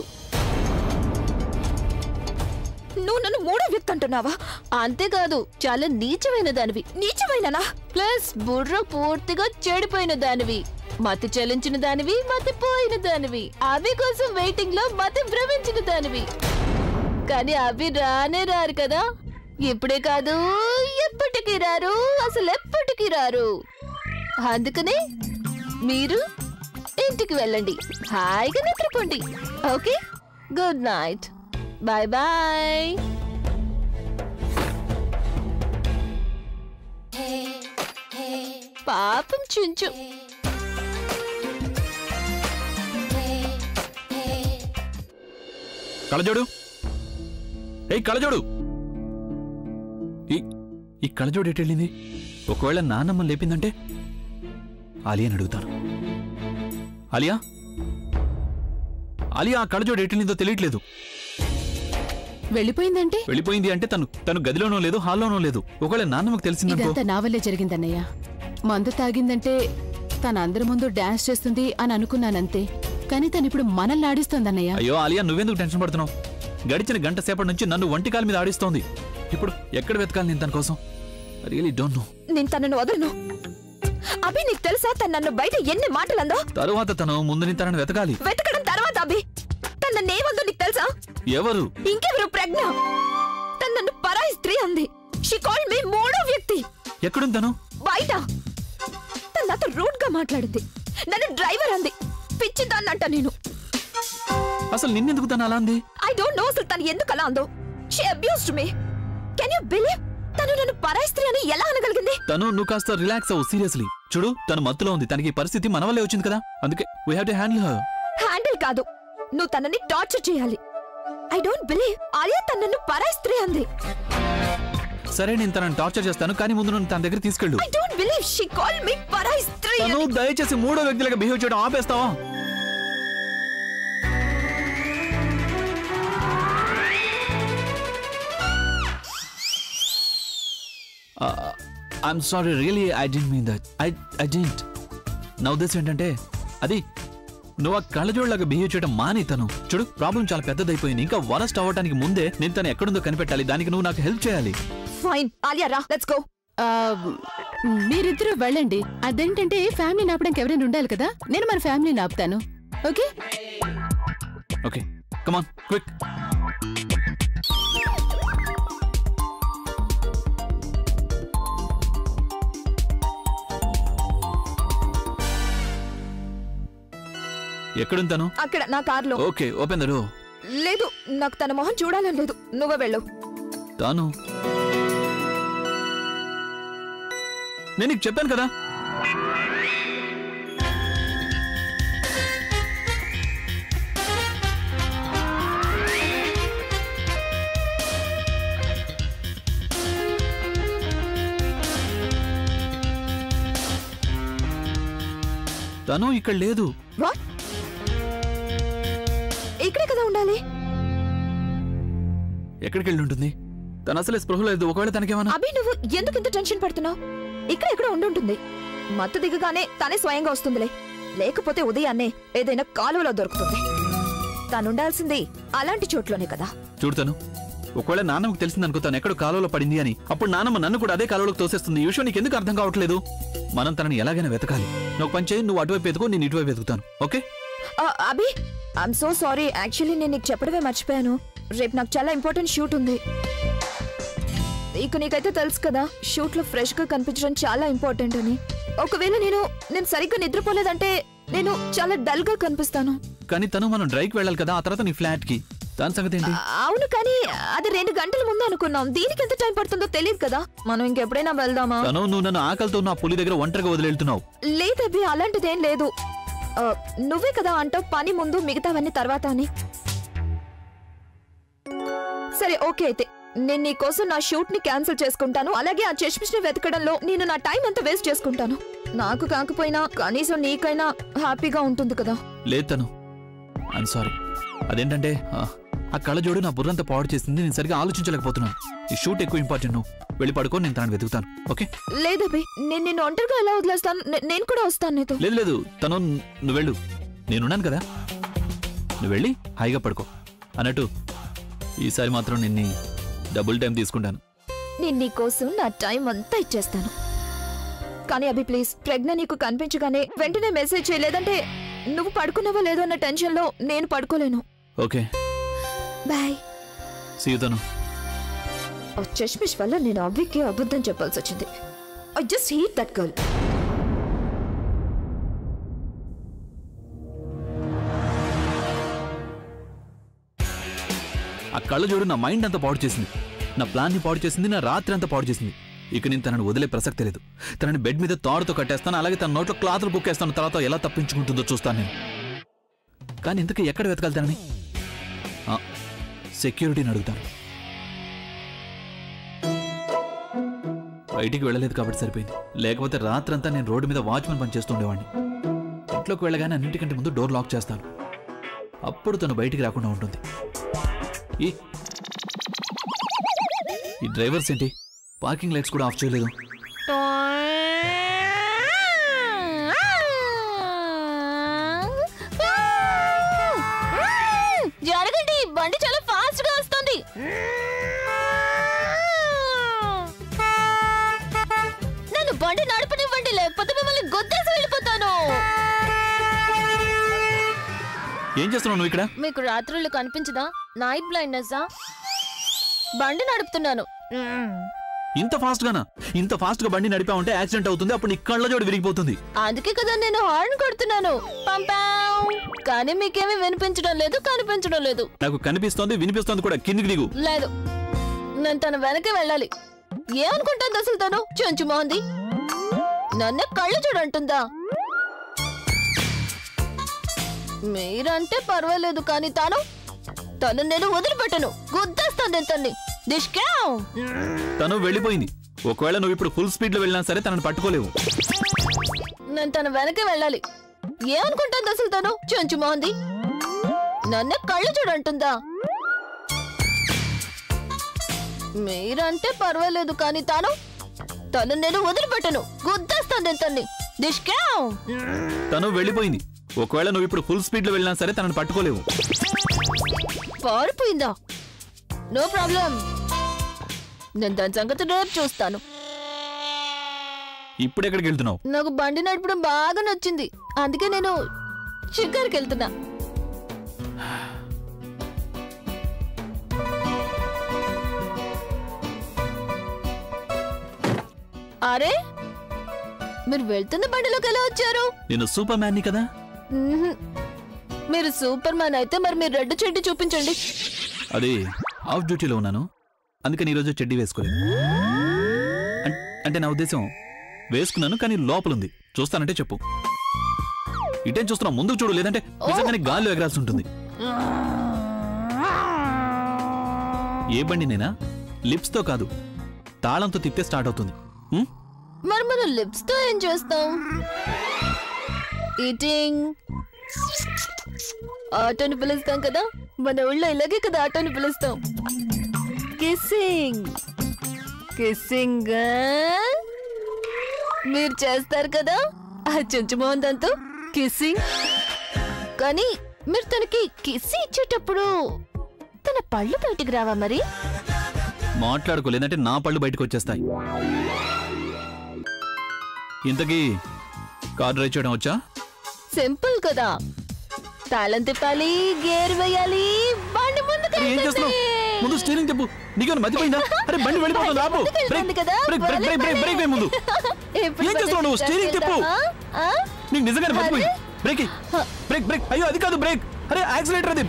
నువ్వు నన్ను మూడో వ్యక్తి అంటున్నావా అంతేకాదు చాలా నీచమైన దానివి నీచమైననా ప్లస్ బుర్ర పూర్తిగా చెడిపోయిన దానివి మతి చలించిన దానివి మతి పోయిన దానివి అవి కోసం వెయిటింగ్ లో మతి భ్రమించిన దానివి కానీ అవి రానే రారు కదా ఇప్పుడే కాదు ఎప్పటికీ రారు అసలు ఎప్పటికీ రారు అందుకనే మీరు ఇంటికి వెళ్ళండి హాయిగా నిద్రపోండి okay good night bye bye పాపం చుంచు కళ్ళజోడు ఏయ్ కళ్ళజోడు ఈ ఈ కళ్ళజోడు ఎటు వెళ్ళింది ఒకవేళ నాన్నమ్మ లేపిందంటే ఆలియాని అడుగుతాను ఆలియా ఆలియా ఆ కళ్ళజోడు ఎటు వెళ్ళిందో తెలియట్లేదు వెళ్ళిపోయిందంటే వెళ్ళిపోయింది అంటే తను తను గదిలోనో లేదు హాల్లోనో లేదు ఒకవేళ నాన్నమ్మకు తెలిసిందనుకో ఇదంతా నా వల్లే జరిగిందన్నయ్య మందు తాగిందంటే తన అందరి ముందు డాన్స్ చేస్తుంది అని అనుకున్నానంతే కానీ తను ఇప్పుడు మనల్ని ఆడిస్తోందన్నయ్య అయ్యో ఆలియా నువ్వెందుకు టెన్షన్ పడుతున్నావు గడిచిన గంట సేపటి నుంచి నన్ను వంటికాల మీద ఆడిస్తోంది ఇప్పుడు ఎక్కడ వెతకాలి నేను తన కోసం రియలీ డోంట్ నో నేను తనను వదలను అభి నీకు తెలుసా తను నన్ను బయట ఎన్ని మాటలు అందో తరువాత తను ముందు నీ తనని వెతకాలి వెతకడం తర్వాత అభి తన నన్ను ఏమందో నీకు తెలుసా ఎవరు ఇంకెవరు ప్రజ్ఞ తను నన్ను పరాయి స్త్రీ అంది షీ కాల్ మీ మూడో వ్యక్తి ఎక్కడుంది తను బయట తను నాతో రూట్ గా మాట్లాడింది నన్ను డ్రైవర్ అంది పిచ్చిదాన్నంట నేను అసలు నిన్నెందుకు తను అలా అంది ఐ డోంట్ నో అసలు తను ఎందుకు అలా అందో she abused me can you believe తను నన్ను పరాయి స్త్రీ అని ఎలా అనగలిగింది తను నువ్వు కాస్త రిలాక్స్ అవ్వు సీరియస్లీ చూడు తను మత్తులో ఉంది తనకి ఈ పరిస్థితి మన వల్లే వచ్చింది కదా అందుకే we have to handle her handle కాదు నువ్వు తనని టార్చర్ చేయాలి ఐ డోంట్ బిలీవ్ ఆలియా తను నన్ను పరాయి స్త్రీ అంది సరే నేను తనని టార్చర్ చేస్తాను కానీ ముందు నన్ను తన దగ్గర తీసుకెళ్ళు I don't believe she call me పరాయి స్త్రీ తను అని దయచేసి మూడో వ్యక్తులుగా బిహేవ్ చేయడం ఆపేస్తావా I'm sorry really I didn't mean that I I didn't నా ఉద్దేశం ఏంటంటే అది నువ్వు ఆ కళ్ళజోళ్ళగా బిహేవ్ చేయడం మాని తను చూడు ప్రాబ్లం చాలా పెద్దదైపోయింది ఇంకా వరస్ట్ అవ్వడానికి ముందే నేను తను ఎక్కడుందో కనిపెట్టాలి దానికి నువ్వు నాకు హెల్ప్ చేయాలి ఫైన్ ఆలియా రా లెట్స్ గో ఆ, మీరిద్దరూ వెళ్ళండి అదేంటంటే ఫ్యామిలీ నాపడానికి ఎవరైనా ఉండాలి కదా నేను మన ఫ్యామిలీని ఆపుతాను ఓకే ఓకే కమాన్ క్విక్ ఎక్కడుంది తను అక్కడ నా కార్లో ఓకే ఓపెన్ ద డోర్ లేదు నాకు తన మొహం చూడాలని లేదు నువ్వే వెళ్ళు తాను నేను నీకు చెప్పాను కదా తను ఇక్కడ లేదు వాట్ ఇక్కడే కదా ఉండాలి ఎక్కడికి వెళ్ళి ఉంటుంది తను అసలే స్పృహ లేదు ఒకవేళ తనకేమన్నా అభి నువ్వు ఎందుకు ఇంత టెన్షన్ పడుతున్నావు ఇక్కడ ఎక్కడ ఉండుంటుంది మత్తు దిగగానే తనే స్వయంగా వస్తుందిలే లేకపోతే ఉదయాన్నే ఏదైనా కాలువలో దొరుకుతుంది తనుండాల్సింది అలాంటి చోట్లోనే కదా చూడతాను ఒకవేళ నాన్నకు తెలిసింది అనుకో తను ఎక్కడో కాలువలో పడింది అని అప్పుడు నాన్నమ్మ నన్ను కూడా అదే కాలువలోకి తోసేస్తుంది ఈ విషయం నీకు ఎందుకు అర్థం కావట్లేదు మనం తనని ఎలాగైనా వెతకాలి నువ్వు పని చేయి నువ్వు అటువైపు వెతుకో నేను ఇటువైపు వెతుకుతాను ఓకే ఆ, Abhi I'm so sorry actually నేను నీకు చెప్పడమే మర్చిపోయాను రేపు నాకు చాలా ఇంపార్టెంట్ షూట్ ఉంది ఇక నీకైతే తెలుసు కదా షూట్ లో ఫ్రెష్ గా కనిపించడం చాలా ఇంపార్టెంట్ అని ఒకవేళ నేను నేను సరిగ్గా నిద్రపోలేదంటే నేను చాలా డల్ గా కనిపిస్తాను కానీ తను మనం డ్రైవ్కి వెళ్ళాలి కదా ఆ తర్వాత నీ ఫ్లాట్ కి దాని సంగతి ఏంటి అవును కానీ అది రెండు గంటల ముందు అనుకున్నాం దీనికి ఎంత టైం పడుతుందో తెలియదు కదా మనం ఇంకెప్పుడైనా వెళ్దామా తను నువ్వు నన్ను ఆకలితో నా పులి దగ్గర ఒంటరిగా వదిలేళ్తున్నావు లేదబ్బి అలాంటిదేం లేదు ఆ, నువ్వే కదా అంటావు పని ముందు మిగతావన్నీ తర్వాత అని సరే ఓకే అయితే నేను నీ కోసం నా షూట్ ని క్యాన్సిల్ చేసుకుంటాను అలాగే ఆ చష్మిష్ ని వెతకడంలో నేను నా టైం అంతా వేస్ట్ చేసుకుంటాను నాకు కాకపోయినా కనీసం నీకైనా హ్యాపీగా ఉంటుంది కదా లేదు తను ఐఎమ్ సారీ అదేంటంటే ఆ, ఆ కళ్ళజోడు నా బుర్రంతా పాడు చేసింది నేను సరిగా ఆలోచించలేకపోతున్నాను ఈ షూట్ ఎక్కువ ఇంపార్టెంట్ నువ్వు వెళ్ళి పడుకో నేను తనని వెతుకుతాను ఓకే లేదబ్బి నేను నిన్ను ఒంటరిగా ఎలా వదిలేస్తాను నే- నేను కూడా వస్తాను నీతో లేదు లేదు తను నువ్వు వెళ్ళు నేనున్నాను కదా నువ్వు వెళ్ళి హాయిగా పడుకో అన్నట్టు ఈసారి మాత్రం నిన్ని డబుల్ టైం తీసుకుంటాను నేను నీ కోసం నా టైం అంతా ఇచ్చేస్తాను కానీ అభి ప్లీజ్ ప్రజ్ఞ నీకు కనిపించగానే వెంటనే మెసేజ్ చేయలేదంటే నువ్వు పడుకున్నావో లేదో అన్న టెన్షన్ లో నేను పడుకోలేను ఓకే బాయ్ సీతను ఆ చష్మిష్ వల్ల నేను అవ్వికి అబద్ధం చెప్పాల్సి వచ్చింది I just hit that girl ఆ కళ్ళజోడు నా మైండ్ అంతా పాడు చేసింది నా ప్లాన్ని పాడు చేసింది నా రాత్రి అంతా పాడు చేసింది ఇక నేను తనని వదిలే ప్రసక్తి లేదు తనని బెడ్ మీద తాడుతో కట్టేస్తాను అలాగే తన నోట్లో క్లాత్లు కుక్కేస్తాను తర్వాత ఎలా తప్పించుకుంటుందో చూస్తాను నేను కానీ ఇంతకీ ఎక్కడ వెతకాలి తనని ఆ, సెక్యూరిటీని అడుగుతాను బయటికి వెళ్ళలేదు కాబట్టి సరిపోయింది లేకపోతే రాత్రంతా నేను రోడ్డు మీద వాచ్మెన్ పని చేస్తుండేవాడిని ఇంట్లోకి వెళ్ళగానే అన్నిటికంటే ముందు డోర్ లాక్ చేస్తాను అప్పుడు తను బయటికి రాకుండా ఉంటుంది ఈ ఈ డ్రైవర్స్ ఏంటి పార్కింగ్ లైట్స్ కూడా ఆఫ్ చేయలేదు జరగండి బండి చాలా ఫాస్ట్ గా వస్తుంది నన్ను బండి నడపనివ్వండి లేకపోతే మిమ్మల్ని గొద్దేసి వెళ్ళిపోతాను ఏం చేస్తున్నావు నువ్వు ఇక్కడ మీకు రాత్రుళ్ళు కనిపించదా నైట్ బ్లైండ్నెస్సా బండి నడుపుతున్నాను ఇంత ఫాస్ట్ గానా ఇంత ఫాస్ట్ గా బండి నడిపావంటే యాక్సిడెంట్ అవుతుంది అప్పుడు నీ కళ్ళ జోడు విరిగిపోతుంది అందుకే కదా నేను హార్న్ కొడుతున్నాను పంపాం కానీ మీకేమీ వినిపించడం లేదు కనిపించడం లేదు నాకు కనిపిస్తోంది వినిపిస్తోంది కూడా కిందికి దిగు లేదు నేను తన వెనకే వెళ్ళాలి ఏమనుకుంటుంది అసలు తను చెంచు మోహంది నన్నే కళ్ళు చూడంటుందా మీరంటే పర్వాలేదు కానీ తాను తను నేను వదిలిపెట్టను గుద్దేస్తాను తన్ని దిష్కాం తను వెళ్ళిపోయింది ఒకవేళ నువ్వు ఇప్పుడు ఫుల్ స్పీడ్ లో వెళ్ళినా సరే తనని పట్టుకోలేవు నేను తన వెనకే వెళ్ళాలి ఏమనుకుంటుంది అసలు తను చెంచు మోహంది నన్నే కళ్ళు చూడంటుందా మీరంటే పర్వాలేదు కానీ తాను తను నేను వదిలిపెట్టను గుద్దేస్తాను తన్ని దిష్కాం తను వెళ్ళిపోయింది ఒకవేళ నువ్వు ఇప్పుడు ఫుల్ స్పీడ్ లో వెళ్ళినా సరే తనని పట్టుకోలేవు పారిపోయిందా నో ప్రాబ్లం నేను దాని సంగతి రేపు చూస్తాను ఇప్పుడు ఎక్కడికి వెళ్తున్నావు నాకు బండి నడపడం బాగా నచ్చింది అందుకే నేను షికార్కి వెళ్తున్నా అరే మీరు వెళ్తున్న బండిలోకి ఎలా వచ్చారు నేను సూపర్ మ్యాన్ని కదా మ్మ్హ్. మీరు సూపర్ మ్యాన్ అయితే మరి మీరు రెడ్ చెడ్డి చూపించండి అది ఆఫ్ డ్యూటీలో ఉన్నాను అందుకని ఈరోజు చెడ్డీ వేసుకోలేదు అం- అంటే నా ఉద్దేశం వేసుకున్నాను కానీ లోపలుంది చూస్తానంటే చెప్పు ఇటేం చూస్తున్నావు ముందుకు చూడు లేదంటే నిజంగానే గాల్లో ఎగరాల్సి ఉంటుంది ఏ బండి నేనా లిప్స్ తో కాదు తాళంతో తిప్పితే స్టార్ట్ అవుతుంది ఉం? మరి మనం లిప్స్ తో ఏం చేస్తాం ఈటింగ్ ఆటోని పిలుస్తాం కదా మన ఊళ్ళో ఇలాగే కదా ఆటోని పిలుస్తాం కిస్సింగ్ కిస్సింగ్ మీరు చేస్తారు కదా ఆ చెంచు మోహన్ దాంతో కిస్సింగ్ కానీ మీరు తనకి కిస్ ఇచ్చేటప్పుడు తన పళ్ళు బయటికి రావా మరి మాట్లాడుకో లేదంటే నా పళ్ళు బయటకు వచ్చేస్తాయి ఇంతకీ కార్ డ్రైవ్ చేయడం వచ్చా సింపుల్ కదా తాళం తిప్పాలి గేర్ వేయాలి బండి ముందుకు అరే, ఏం చేస్తున్నావు ముందు స్టీరింగ్ చెప్పు నీకేమైనా మతిపోయిందా అరే బండి వెళ్ళిపోతుంది ఆపు brake brake brake brake brake brake వేయి ముందు ఏం చేస్తున్నావు నువ్వు? స్టీరింగ్ తిప్పు. నీకు నిజంగానే మతిపోయింది బ్రేక్ ఇయ్యి. బ్రేక్ బ్రేక్ అయ్యో అది కాదు బ్రేక్ అరే యాక్సిలేటర్ అది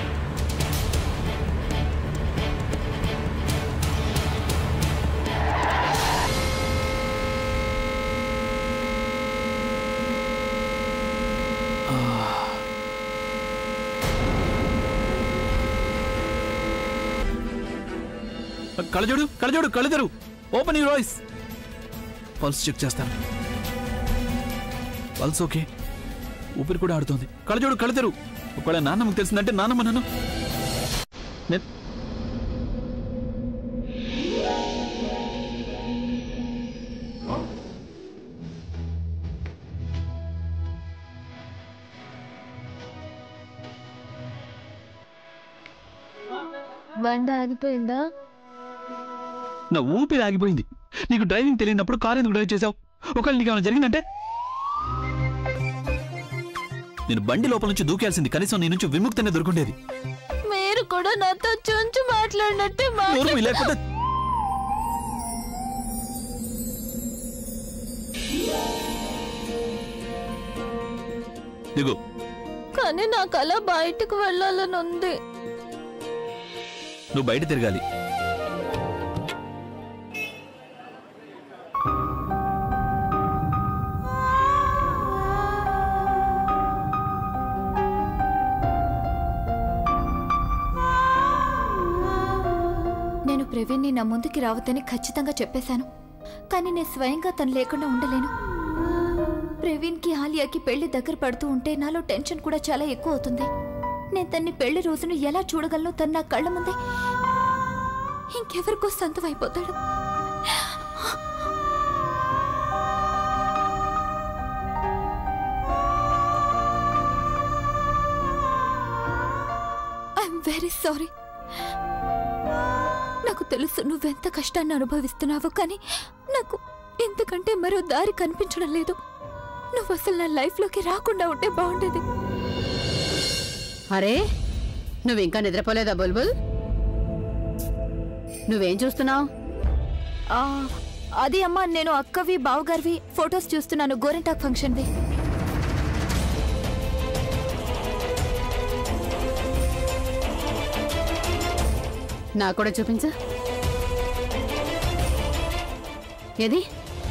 కళ్ళజోడు కళ్ళజోడు కళ్ళజరు open your voice pulse check చేస్తాను పల్స్ ఓకే ఊపిరి కూడా ఆడుతోంది కళ్ళజోడు కళ్ళజరు ఒకవేళ నాన్నమ్మకు తెలిసిందంటే నాన్నమ్మ నన్ను నేను బండి ఆగిపోయిందా నా ఊపిరి ఆగిపోయింది నీకు డ్రైవింగ్ తెలియనప్పుడు కార్ ఎందుకు డ్రైవ్ చేసావు ఒకవేళ నీకు ఏమైనా జరిగిందంటే నేను బండి లోపల నుంచి దూకేయాల్సింది కనీసం నీ నుంచి విముక్తనే దొరుకుండేది మీరు కూడా నాతో చుంచు మాట్లాడినట్టే నోరు మూయి, మాట్లాడారు. లేకపోతే దిగు కానీ నాకు అలా బయటకు వెళ్ళాలని ఉంది నువ్వు బయట తిరగాలి ప్రవీణ్ని నా ముందుకి రావద్దని ఖచ్చితంగా చెప్పేశాను కానీ నేను స్వయంగా తను లేకుండా ఉండలేను ప్రవీణ్కి ఆలియాకి పెళ్లి దగ్గర పడుతూ ఉంటే నాలో టెన్షన్ కూడా చాలా ఎక్కువ అవుతుంది నేను తన్ని పెళ్లి రోజును ఎలా చూడగలను తను నా కళ్ళ ముందే ఇంకెవరికో సొంతం అయిపోతాడు ఐఎమ్ వెరీ సారీ నాకు తెలుసు నువ్వెంత కష్టాన్ని అనుభవిస్తున్నావు కానీ నాకు ఇంతకంటే మరో దారి కనిపించడం లేదు నువ్వు అసలు నా లైఫ్లోకి రాకుండా ఉంటే బాగుండేది అరే నువ్వు ఇంకా నిద్రపోలేదా బుల్బుల్ నువ్వేం చూస్తున్నావు ఆ, అది అమ్మా నేను అక్కవి బావగారివి ఫొటోస్ చూస్తున్నాను గోరెంటాక్ ఫంక్షన్వి నాకు కూడా చూపించు ఏది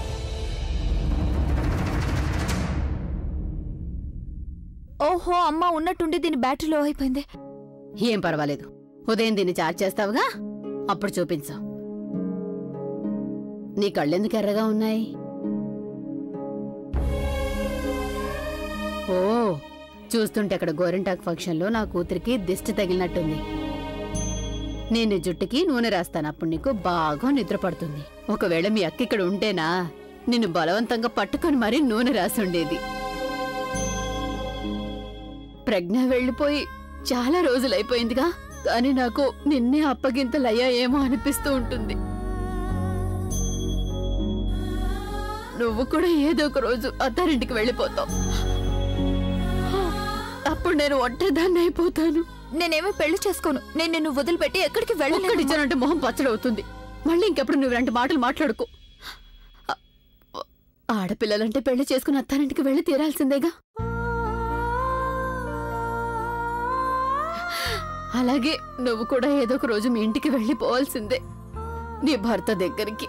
ఓహో అమ్మ ఉన్నట్టుండి దీని బ్యాటరీ లో అయిపోయింది ఏం పర్వాలేదు ఉదయం దీన్ని చార్జ్ చేస్తావుగా అప్పుడు చూపించు నీ కళ్ళెందుకు ఎర్రగా ఉన్నాయి ఓ చూస్తుంటే అక్కడ గోరింటాక్ ఫంక్షన్లో నా కూతురికి దిష్టి తగిలినట్టుంది నేను ఈ జుట్టుకి నూనె రాస్తాను అప్పుడు నీకు బాగా నిద్ర పడుతుంది ఒకవేళ మీ అక్క ఇక్కడ ఉంటేనా నిన్ను బలవంతంగా పట్టుకొని మరీ నూనె రాసుండేది ప్రజ్ఞ వెళ్ళిపోయి చాలా రోజులైపోయిందిగా కానీ నాకు నిన్నే అప్పగింతలయ్యాయేమో అనిపిస్తూ ఉంటుంది నువ్వు కూడా ఏదో ఒక రోజు అత్తారింటికి వెళ్ళిపోతావు అప్పుడు నేను ఒంటరిదాన్ని అయిపోతాను నేనేమీ పెళ్లి చేసుకోను నేను నిన్ను వదిలిపెట్టి ఎక్కడికి వెళ్ళలేదు ఒక్కడిచ్చానంటే మొహం పచ్చడవుతుంది మళ్ళీ ఇంకెప్పుడు నువ్వు ఇలాంటి మాటలు మాట్లాడుకో ఆ- ఆడపిల్లలంటే పెళ్లి చేసుకుని అత్తారింటికి వెళ్ళి తీరాల్సిందేగా అలాగే నువ్వు కూడా ఏదో ఒక రోజు మీ ఇంటికి వెళ్ళిపోవాల్సిందే నీ భర్త దగ్గరికి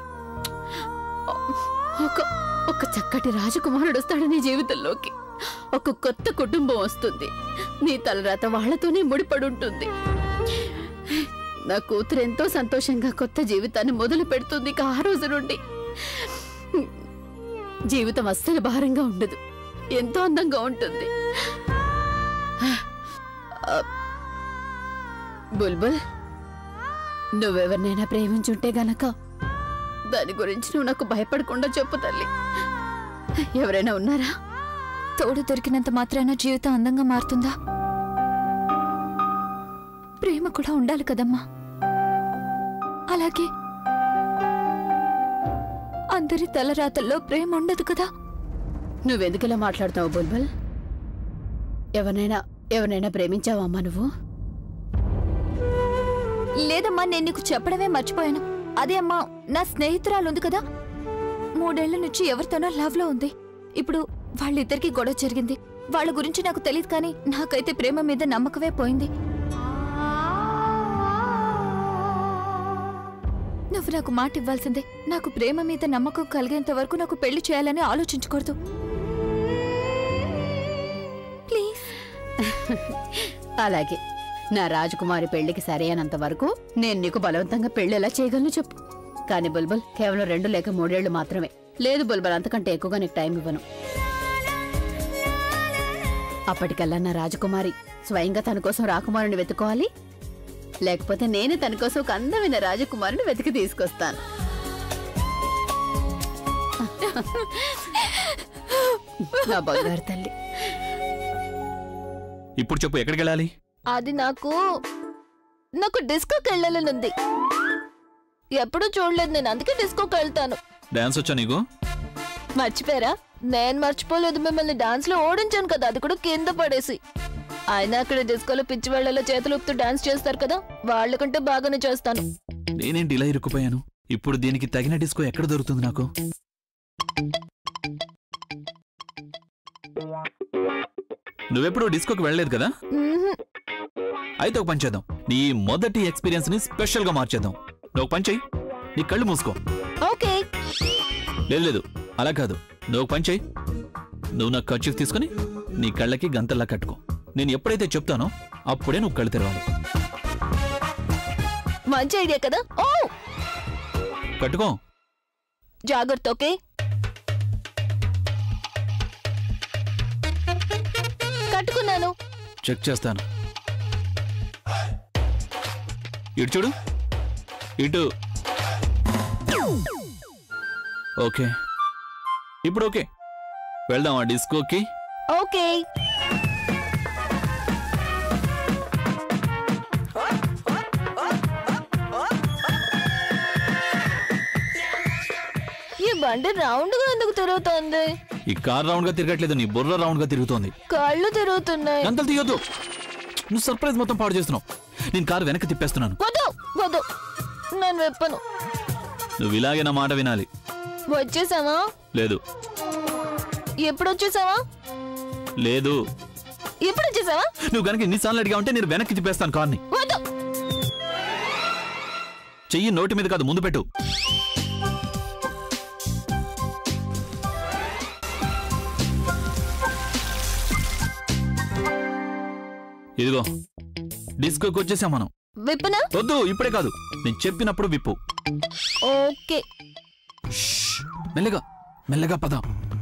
ఒక ఒక చక్కటి రాజకుమారుడు వస్తాడు నీ జీవితంలోకి ఒక కొత్త కుటుంబం వస్తుంది నీ తలరాత వాళ్లతోనే ముడిపడి ఉంటుంది నా కూతురు ఎంతో సంతోషంగా కొత్త జీవితాన్ని మొదలు పెడుతుంది ఇక ఆ రోజు నుండి జీవితం అస్సలు భారంగా ఉండదు ఎంతో అందంగా ఉంటుంది ఆ, బుల్బుల్ నువ్వెవరినైనా ప్రేమించుంటే గనక దాని గురించి నువ్వు నాకు భయపడకుండా చెప్పు తల్లి ఎవరైనా ఉన్నారా తోడు దొరికినంత మాత్రాన జీవితం అందంగా మారుతుందా ప్రేమ కూడా ఉండాలి కదమ్మా అలాగే అందరి తలరాతల్లో ప్రేమ ఉండదు కదా నువ్వెందుకు ఇలా మాట్లాడుతావు బుల్బుల్ ఎవరినైనా ఎవరినైనా ప్రేమించావా అమ్మా నువ్వు లేదమ్మా నేను నీకు చెప్పడమే మర్చిపోయాను అదే అమ్మా నా స్నేహితురాలు ఉంది కదా మూడేళ్ల నుంచి ఎవరితోనో లవ్ లో ఉంది ఇప్పుడు వాళ్ళిద్దరికి గొడవ జరిగింది వాళ్ళ గురించి నాకు తెలియదు కానీ నాకైతే ప్రేమ మీద నమ్మకమే పోయింది నువ్వు నాకు మాట ఇవ్వాల్సిందే నాకు ప్రేమ మీద నమ్మకం కలిగేంత వరకు నాకు పెళ్లి చేయాలని ఆలోచించకూడదు ప్లీజ్ అలాగే నా రాజకుమారి పెళ్లికి సరైనంత వరకు నేను నీకు బలవంతంగా పెళ్లి ఎలా చేయగలను చెప్పు కానీ బుల్బుల్ కేవలం రెండు లేక మూడేళ్లు మాత్రమే లేదు బుల్బుల్ అంతకంటే ఎక్కువగా నీకు టైం ఇవ్వను అప్పటికల్లా నా రాజకుమారి స్వయంగా తన కోసం రాకుమారుని వెతుకోవాలి లేకపోతే నేనే తన కోసం ఒక అందమైన రాజకుమారుని వెతికి తీసుకొస్తాను నా బంగారు తల్లి ఇప్పుడు చెప్పు ఎక్కడికి వెళ్ళాలి అది నాకు నాకు డిస్కోకి వెళ్ళాలనుంది ఎప్పుడూ చూడలేదు నేను అందుకే డిస్కోకి వెళ్తాను డాన్స్ వచ్చా నీకు మర్చిపోయారా నేను మర్చిపోలేదు మిమ్మల్ని డాన్స్ లో ఓడించాను కదా అది కూడా కింద పడేసి అయినా అక్కడ డిస్కోలో పిచ్చి వాళ్ళలో చేతులు ఊపుతూ డాన్స్ చేస్తారు కదా వాళ్ళకంటే బాగానే చేస్తాను నేనేంటి ఇలా ఇరుక్కుపోయాను ఇప్పుడు దీనికి తగిన డిస్కో ఎక్కడ దొరుకుతుంది నాకు నువ్వెప్పుడు డిస్కోకి వెళ్ళలేదు కదా మ్మ్హ్. అయితే ఒక పని చేద్దాం నీ మొదటి ఎక్స్పీరియన్స్ ని స్పెషల్ గా మార్చేద్దాం నువ్వు ఒక పని చెయ్యి నీ కళ్ళు మూసుకో ఓకే లేదు లేదు అలా కాదు నువ్వు ఒక పని చెయ్యి నువ్వు నా ఖర్చు తీసుకుని నీ కళ్ళకి గంతల్లా కట్టుకో నేను ఎప్పుడైతే చెప్తానో అప్పుడే నువ్వు కళ్ళు తెరవాలి మంచి ఐడియా కదా ఓ కట్టుకో జాగ్రత్త ఓకే కట్టుకున్నాను చెక్ చేస్తాను ఇటు చూడు ఇటు ఓకే ఇప్పుడు ఓకే వెళ్దామా డిస్కోకి ఓకే ఈ బండి రౌండ్ గా ఎందుకు తిరుగుతోంది ఈ కార్ రౌండ్ గా తిరగట్లేదు నీ బుర్ర రౌండ్ గా తిరుగుతోంది కళ్ళు తిరుగుతున్నాయి గంతలు తీయొద్దు నువ్వు సర్ప్రైజ్ మొత్తం పాడు చేస్తున్నావు నేను కారు వెనక్కి తిప్పేస్తున్నాను వద్దు వద్దు నేను వెప్పను నువ్వు ఇలాగే నా మాట వినాలి వచ్చేసావా లేదు ఎప్పుడు వచ్చేసావా లేదు ఎప్పుడు వచ్చేసావా నువ్వు కనుక ఎన్నిసార్లు అడిగా ఉంటే నేను వెనక్కి తిప్పేస్తాను కార్ని వద్దు చెయ్యి నోటి మీద కాదు ముందు పెట్టు ఇదిగో డిస్కోకి వచ్చేసాం మనం విప్పనా వద్దు ఇప్పుడే కాదు నేను చెప్పినప్పుడు విప్పు ఓకే షష్, మెల్లగా మెల్లగా పద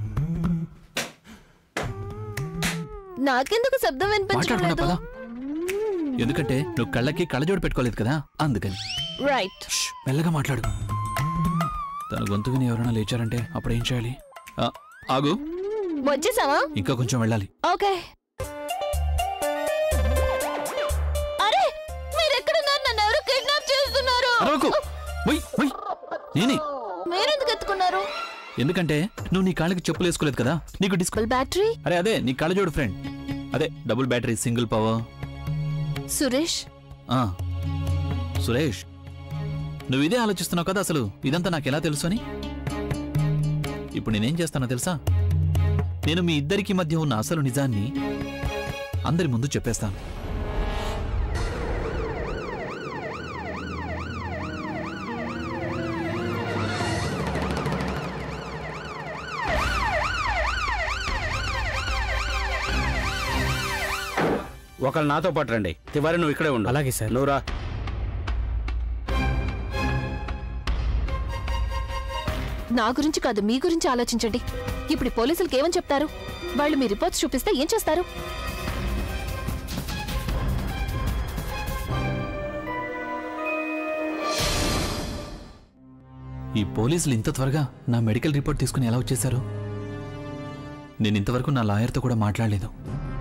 నాకెందుకు శబ్దం మాట్లాడకుండా వినిపించలేదు పద ఎందుకంటే నువ్వు కళ్ళకి కళ్ళజోడు పెట్టుకోలేదు కదా అందుకని రైట్ షష్, మెల్లగా మాట్లాడు తన గొంతు విని ఎవరైనా లేచారంటే అప్పుడు ఏం చేయాలి ఆ, ఆగు వచ్చేసావా ఇంకా కొంచెం వెళ్ళాలి ఓకే అరే మీరు ఎక్కడున్నారు నన్ను ఎవరు కిడ్నాప్ చేస్తున్నారు అరవకు ఒయ్, ఒయ్. నేనే మీరెందుకు ఎత్తుకున్నారు ఎందుకంటే నువ్వు నీ కాళ్ళకి చెప్పులు వేసుకోలేదు కదా నీకు డిస్కో ఫుల్ బ్యాటరీ అరే అదే నీ కళ్ళజోడు ఫ్రెండ్ అదే double battery single power Suresh ఆ సురేష్ నువ్వు ఇదే ఆలోచిస్తున్నావు కదా అసలు ఇదంతా నాకు ఎలా తెలుసు అని ఇప్పుడు నేనేం చేస్తానో తెలుసా నేను మీ ఇద్దరికి మధ్య ఉన్న అసలు నిజాన్ని అందరి ముందు చెప్పేస్తాను ఒకళ్ళు నాతో పాటు రండి తివారి నువ్వు ఇక్కడే ఉండు అలాగే సార్. నువ్వు రా నా గురించి కాదు మీ గురించి ఆలోచించండి ఇప్పుడు ఈ పోలీసులకు ఏమని చెప్తారు వాళ్ళు మీ రిపోర్ట్స్ చూపిస్తే ఏం చేస్తారు ఈ పోలీసులు ఇంత త్వరగా నా మెడికల్ రిపోర్ట్ తీసుకుని ఎలా వచ్చేశారు నేను ఇంతవరకు నా లాయర్తో కూడా మాట్లాడలేదు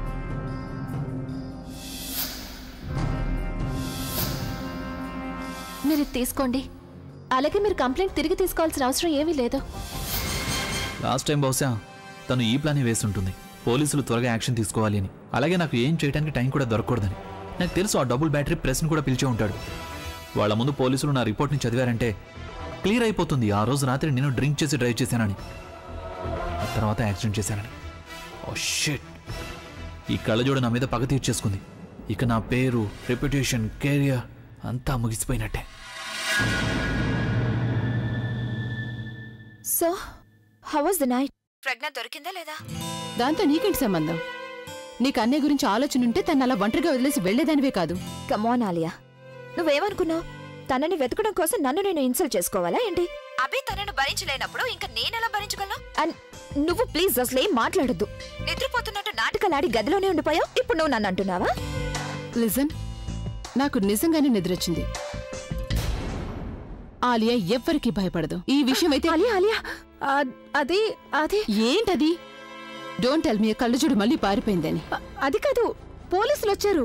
మీరు ఇది తీసుకోండి అలాగే మీరు కంప్లైంట్ తిరిగి తీసుకోవాల్సిన అవసరం ఏమీ లేదు లాస్ట్ టైం బహుశా తను ఈ ప్లానే వేస్తుంటుంది పోలీసులు త్వరగా యాక్షన్ తీసుకోవాలి అని అలాగే నాకు ఏం చేయడానికి టైం కూడా దొరకకూడదని నాకు తెలుసు ఆ డబుల్ బ్యాటరీ ప్రెస్ని కూడా పిలిచే ఉంటాడు వాళ్ళ ముందు పోలీసులు నా రిపోర్ట్ని చదివారంటే క్లియర్ అయిపోతుంది ఆ రోజు రాత్రి నేను డ్రింక్ చేసి డ్రైవ్ చేశానని ఆ తర్వాత యాక్సిడెంట్ చేశానని ఓ షిట్ ఈ కళ్ళజోడు నా మీద పగ తీర్చేసుకుంది ఇక నా పేరు రెప్యుటేషన్ కెరియర్ అంతా ముగిసిపోయినట్టే so how was the night Pragya దొరికిందా లేదా దాంతో నీకేంటి సంబంధం నీకు అన్నయ్య గురించి ఆలోచన ఉంటే తను అలా ఒంటరిగా వదిలేసి వెళ్లేదానివే కాదు కమోన్ ఆలియా నువ్వేమనుకున్నావు తనని వెతకడం కోసం నన్ను నేను ఇన్సల్ట్ చేసుకోవాలా ఏంటి అభి తనను భరించలేనప్పుడు ఇంకా నేనెలా భరించగలను అండ్ నువ్వు ప్లీజ్ అసలు ఏం మాట్లాడొద్దు నిద్రపోతున్నట్టు నాటకాలాడి గదిలోనే ఉండిపోయావు ఇప్పుడు నువ్వు నన్ను అంటున్నావా లిజన్ నాకు నిజంగానే నిద్రొచ్చింది ఆలియా ఎవ్వరికీ భయపడదు ఈ విషయం అయితే ఆలియా ఆలియా అది అది ఏంటది డోంట్ టెల్ మీ కళ్ళజోడు మళ్ళీ పారిపోయిందని అది కాదు పోలీసులు వచ్చారు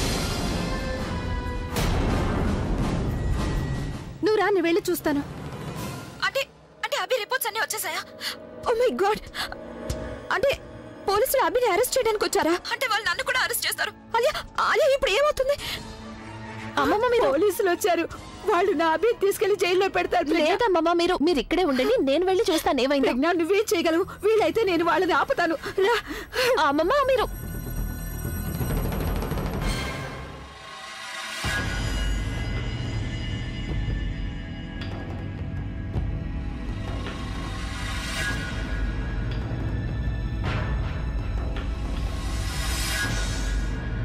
నువ్వు రా నేను వెళ్ళి చూస్తాను అంటే అంటే అభి రిపోర్ట్స్ అన్ని వచ్చేసాయా ఓ మై గాడ్ అంటే పోలీసులు అభిని అరెస్ట్ చేయడానికి వచ్చారా అంటే వాళ్ళు నన్ను కూడా అరెస్ట్ చేస్తారు ఆలియా ఆలియా ఇప్పుడు ఏమవుతుంది అమ్మమ్మ మీరు పోలీసులు వచ్చారు వాళ్ళు నా అభి తీసుకెళ్లి జైల్లో పెడతారు లేదమ్మమ్మ మీరు మీరు ఇక్కడే ఉండండి నేను వెళ్ళి చూస్తాను ఏమైందో ప్రజ్ఞ నువ్వేం చేయగలవు వీలైతే నేను వాళ్ళని ఆపుతాను రా అమ్మమ్మ మీరు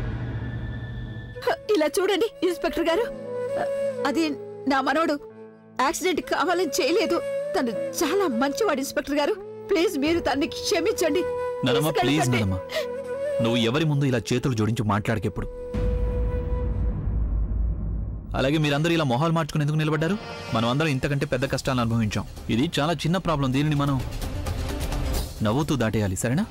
ఇలా చూడండి ఇన్స్పెక్టర్ గారు అది నా మనోడు యాక్సిడెంట్ కావాలని చేయలేదు తను చాలా మంచివాడు ఇన్స్పెక్టర్ గారు ప్లీజ్ మీరు తన్ని క్షమించండి ననమ్మ ప్లీజ్ తీసుకెళ్ళకండి. ననమ్మ నువ్వు ఎవరి ముందు ఇలా చేతులు జోడించి మాట్లాడకెప్పుడు అలాగే మీరందరూ ఇలా మొహాలు మార్చుకుని ఎందుకు నిలబడ్డారు మనం అందరం ఇంతకంటే పెద్ద కష్టాలను అనుభవించాం ఇది చాలా చిన్న ప్రాబ్లం దీనిని మనం నవ్వుతూ దాటేయాలి సరేనా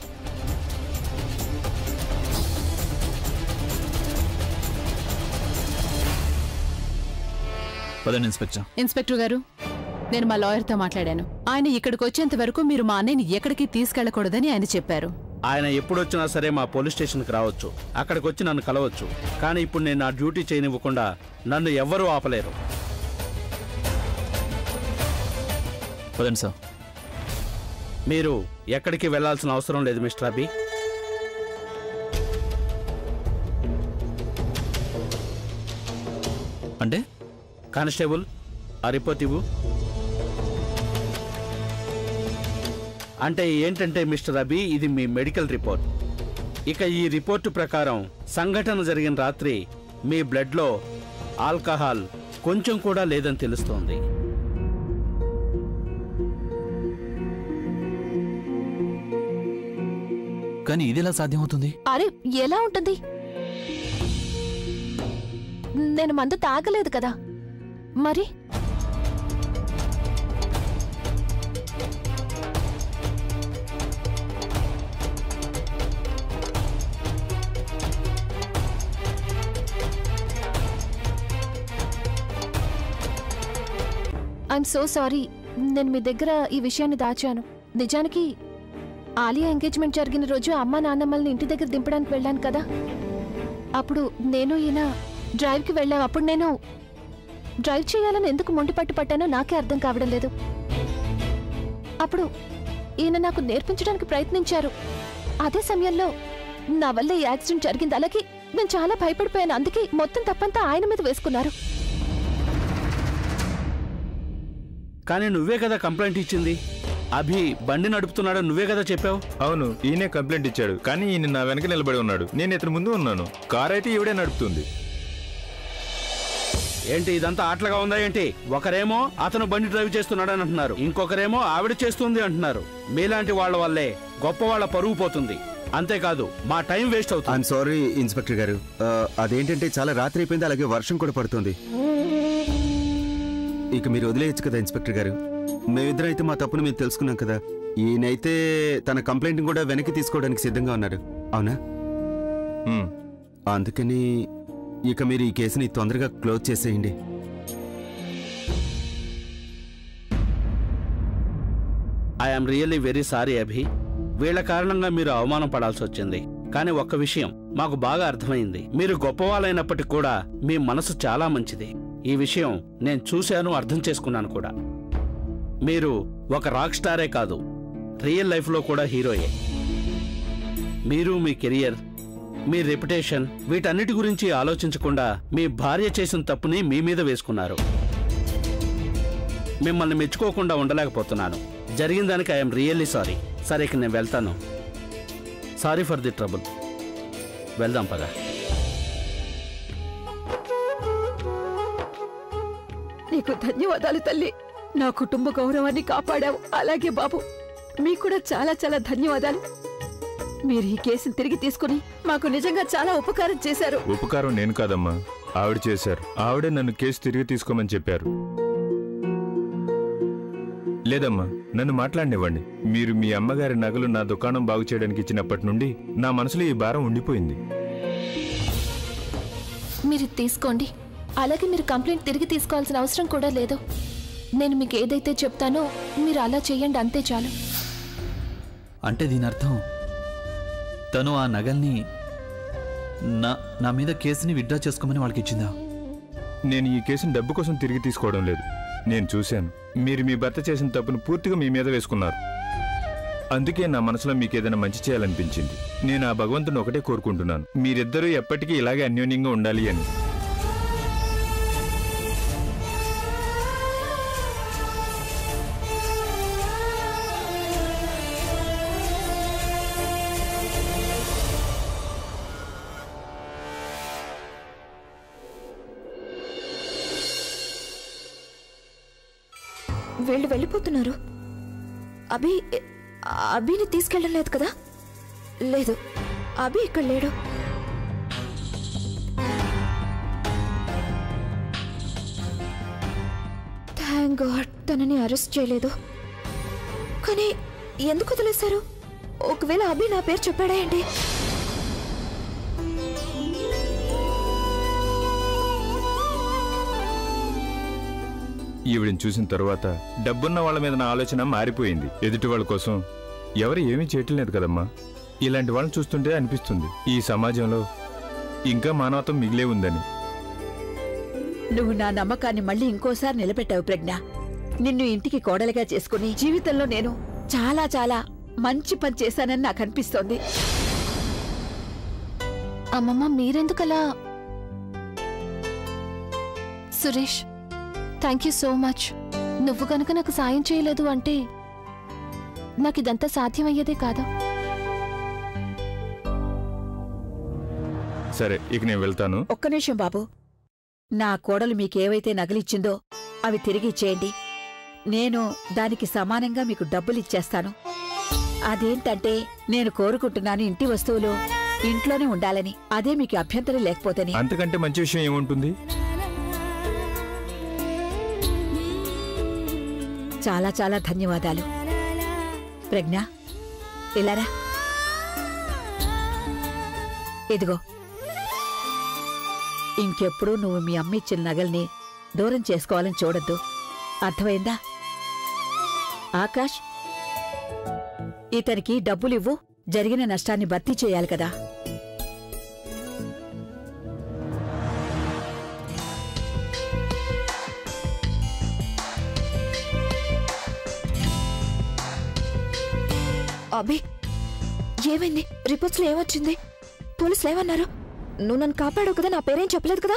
పదండి ఇన్స్పెక్టర్ ఇన్స్పెక్టర్ గారు నేను మా లాయర్తో మాట్లాడాను ఆయన ఇక్కడికి వచ్చేంత వరకు మీరు మా అన్నయ్యని ఎక్కడికి తీసుకెళ్లకూడదని ఆయన చెప్పారు ఆయన ఎప్పుడొచ్చినా సరే మా పోలీస్ స్టేషన్కి రావచ్చు అక్కడికి వచ్చి నన్ను కలవచ్చు కానీ ఇప్పుడు నేను నా డ్యూటీ చేయనివ్వకుండా నన్ను ఎవ్వరూ ఆపలేరు పదండి సార్ మీరు ఎక్కడికి వెళ్ళాల్సిన అవసరం లేదు మిస్టర్ అబి అంటే కానిస్టేబుల్ ఆ రిపోర్ట్ ఇవ్వు అంటే ఏంటంటే మిస్టర్ అబి ఇది మీ మెడికల్ రిపోర్ట్ ఇక ఈ రిపోర్టు ప్రకారం సంఘటన జరిగిన రాత్రి మీ బ్లడ్లో ఆల్కహాల్ కొంచెం కూడా లేదని తెలుస్తోంది కానీ ఇది ఎలా సాధ్యమవుతుంది అరే ఎలా ఉంటుంది నేను మందు తాగలేదు కదా మరి ఐఎమ్ సో సారీ నేను మీ దగ్గర ఈ విషయాన్ని దాచాను నిజానికి ఆలియా ఎంగేజ్మెంట్ జరిగిన రోజు అమ్మా నాన్నమ్మల్ని ఇంటి దగ్గర దింపడానికి వెళ్ళాను కదా అప్పుడు నేను ఈయన డ్రైవ్కి వెళ్ళాం అప్పుడు నేను డ్రైవ్ చేయాలని ఎందుకు మొండి పట్టు పట్టానో నాకే అర్థం కావడం లేదు అప్పుడు ఈయన నాకు నేర్పించడానికి ప్రయత్నించారు అదే సమయంలో నా వల్ల ఈ యాక్సిడెంట్ జరిగింది అలాగే నేను చాలా భయపడిపోయాను అందుకే మొత్తం తప్పంతా ఆయన మీద వేసుకున్నారు కానీ నువ్వే కదా కంప్లైంట్ ఇచ్చింది అభి బండి నడుపుతున్నాడో నువ్వే కదా చెప్పావు అవును ఈయనే కంప్లైంట్ ఇచ్చాడు కానీ ఈయన నా వెనక నిలబడి ఉన్నాడు నేను ఇతని ముందు ఉన్నాను కార్ అయితే ఈవిడే నడుపుతుంది ఏంటి ఇదంతా ఆటలుగా ఉందా ఏంటి ఒకరేమో అతను బండి డ్రైవ్ చేస్తున్నాడని అంటున్నారు ఇంకొకరేమో ఆవిడ చేస్తుంది అంటున్నారు మీలాంటి వాళ్ళ వల్లే గొప్ప వాళ్ళ పరువు పోతుంది అంతేకాదు మా టైం వేస్ట్ అవుతుంది ఐఎమ్ సారీ ఇన్స్పెక్టర్ గారు ఆ, అదేంటంటే చాలా రాత్రి అయిపోయింది అలాగే వర్షం కూడా పడుతుంది ఇక మీరు వదిలేయచ్చు కదా ఇన్స్పెక్టర్ గారు మేమిద్దరం అయితే మా తప్పును మేము తెలుసుకున్నాం కదా ఈయనైతే తన కంప్లైంట్ కూడా వెనక్కి తీసుకోవడానికి సిద్ధంగా ఉన్నారు అవునా హ్మ్. అందుకని ఇక మీరు ఈ కేసుని తొందరగా క్లోజ్ చేసేయండి I'm really very sorry Abhi వీళ్ళ కారణంగా మీరు అవమానం పడాల్సి వచ్చింది కానీ ఒక్క విషయం మాకు బాగా అర్థమైంది మీరు గొప్పవాళ్ళైనప్పటికీ కూడా మీ మనసు చాలా మంచిది ఈ విషయం నేను చూశాను అర్థం చేసుకున్నాను కూడా మీరు ఒక రాక్ స్టారే కాదు రియల్ లైఫ్లో కూడా హీరోయే మీరు మీ కెరియర్ మీ రెప్యుటేషన్ వీటన్నిటి గురించి ఆలోచించకుండా మీ భార్య చేసిన తప్పుని మీ మీద వేసుకున్నారు మిమ్మల్ని మెచ్చుకోకుండా ఉండలేకపోతున్నాను జరిగిన దానికి ఐఎమ్ రియల్లీ సారీ సరే ఇక నేను వెళ్తాను సారీ ఫర్ ది ట్రబుల్ వెళ్దాం పదా నీకు ధన్యవాదాలు తల్లి నా కుటుంబ గౌరవాన్ని కాపాడావు అలాగే బాబు మీకు కూడా చాలా చాలా ధన్యవాదాలు మీరు ఈ కేసుని తిరిగి తీసుకుని మాకు నిజంగా చాలా ఉపకారం చేశారు ఉపకారం నేను కాదమ్మా ఆవిడ చేశారు ఆవిడే నన్ను కేసు తిరిగి తీసుకోమని చెప్పారు లేదమ్మా నన్ను మాట్లాడనివ్వండి మీరు మీ అమ్మగారి నగలు నా దుకాణం బాగు చేయడానికి ఇచ్చినప్పటి నుండి నా మనసులో ఈ భారం ఉండిపోయింది మీరు ఇది తీసుకోండి అలాగే మీరు కంప్లైంట్ తిరిగి తీసుకోవాల్సిన అవసరం కూడా లేదు నేను మీకు ఏదైతే చెప్తానో మీరు అలా చేయండి అంతే చాలు అంటే దీని అర్థం తను ఆ నగల్ని నా నా మీద కేసుని విత్డ్రా చేసుకోమని వాళ్ళకి ఇచ్చిందా నేను ఈ కేసుని డబ్బు కోసం తిరిగి తీసుకోవడం లేదు నేను చూశాను మీరు మీ భర్త చేసిన తప్పును పూర్తిగా మీ మీద వేసుకున్నారు అందుకే నా మనసులో మీకు ఏదైనా మంచి చేయాలనిపించింది నేను ఆ భగవంతుని ఒకటే కోరుకుంటున్నాను మీరిద్దరూ ఎప్పటికీ ఇలాగే అన్యోన్యంగా ఉండాలి అని వీళ్ళు వెళ్ళిపోతున్నారు అభి అభిని తీసుకెళ్ళడం లేదు కదా లేదు అభి ఇక్కడ లేడు థ్యాంక్ గాడ్ తనని అరెస్ట్ చేయలేదు కానీ ఎందుకు వదిలేశారు ఒకవేళ అభి నా పేరు చెప్పాడా ఏంటి ఈవిడిని చూసిన తరువాత డబ్బున్న వాళ్ళ మీద నా ఆలోచన మారిపోయింది ఎదుటి వాళ్ళ కోసం ఎవరు ఏమీ చేయటం లేదు కదమ్మా ఇలాంటి వాళ్ళని చూస్తుంటే అనిపిస్తుంది ఈ సమాజంలో ఇంకా మానవత్వం మిగిలే ఉందని నువ్వు నా నమ్మకాన్ని మళ్ళీ ఇంకోసారి నిలబెట్టావు ప్రజ్ఞ నిన్ను ఇంటికి కోడలిగా చేసుకుని జీవితంలో నేను చాలా చాలా మంచి పని చేశానని నాకు అనిపిస్తోంది అమ్మమ్మ మీరెందుకలా Suresh thank you so much నువ్వు కనుక నాకు సాయం చేయలేదు అంటే నాకు ఇదంతా సాధ్యమయ్యేదే కాదా సరే ఇక నేను వెళ్తాను ఒక్క నిమిషం బాబు నా కోడలు మీకేవైతే నగలిచ్చిందో అవి తిరిగి ఇచ్చేయండి నేను దానికి సమానంగా మీకు డబ్బులిచ్చేస్తాను అదేంటంటే నేను కోరుకుంటున్నాను ఇంటి వస్తువులు ఇంట్లోనే ఉండాలని అదే మీకు అభ్యంతరం లేకపోతేని అంతకంటే మంచి విషయం ఏముంటుంది చాలా చాలా ధన్యవాదాలు ప్రజ్ఞ ఇలారా ఇదిగో ఇంకెప్పుడు నువ్వు మీ అమ్మ ఇచ్చిన నగల్ని దూరం చేసుకోవాలని చూడొద్దు అర్థమైందా ఆకాష్ ఇతనికి డబ్బులివ్వు జరిగిన నష్టాన్ని భర్తీ చేయాలి కదా అభి ఏమైంది రిపోర్ట్స్ లో ఏమొచ్చింది పోలీసులు ఏమన్నారు నువ్వు నన్ను కాపాడావు కదా నా పేరేం చెప్పలేదు కదా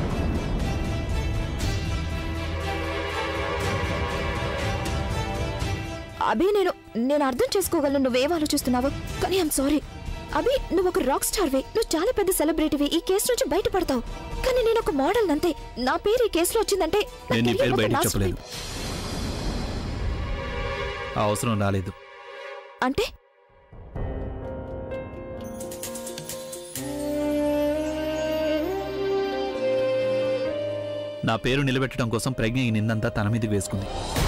అభి నేను నేను అర్థం చేసుకోగలను నువ్వేం ఆలోచిస్తున్నావు కానీ ఐమ్ సారీ అభి నువ్వు ఒక రాక్ స్టార్వే నువ్వు చాలా పెద్ద సెలబ్రిటీవి ఈ కేసు నుంచి బయటపడతావు కానీ నేను ఒక మోడల్ అంతే నా పేరు ఈ కేసులో వచ్చిందంటే నా నేను నీ career పేరు మొత్తం బయటకు నాశనం చెప్పలేదు ఆ అవసరం రాలేదు అంటే నా పేరు నిలబెట్టడం కోసం ప్రజ్ఞ ఈ నిందంతా తన మీదకి వేసుకుంది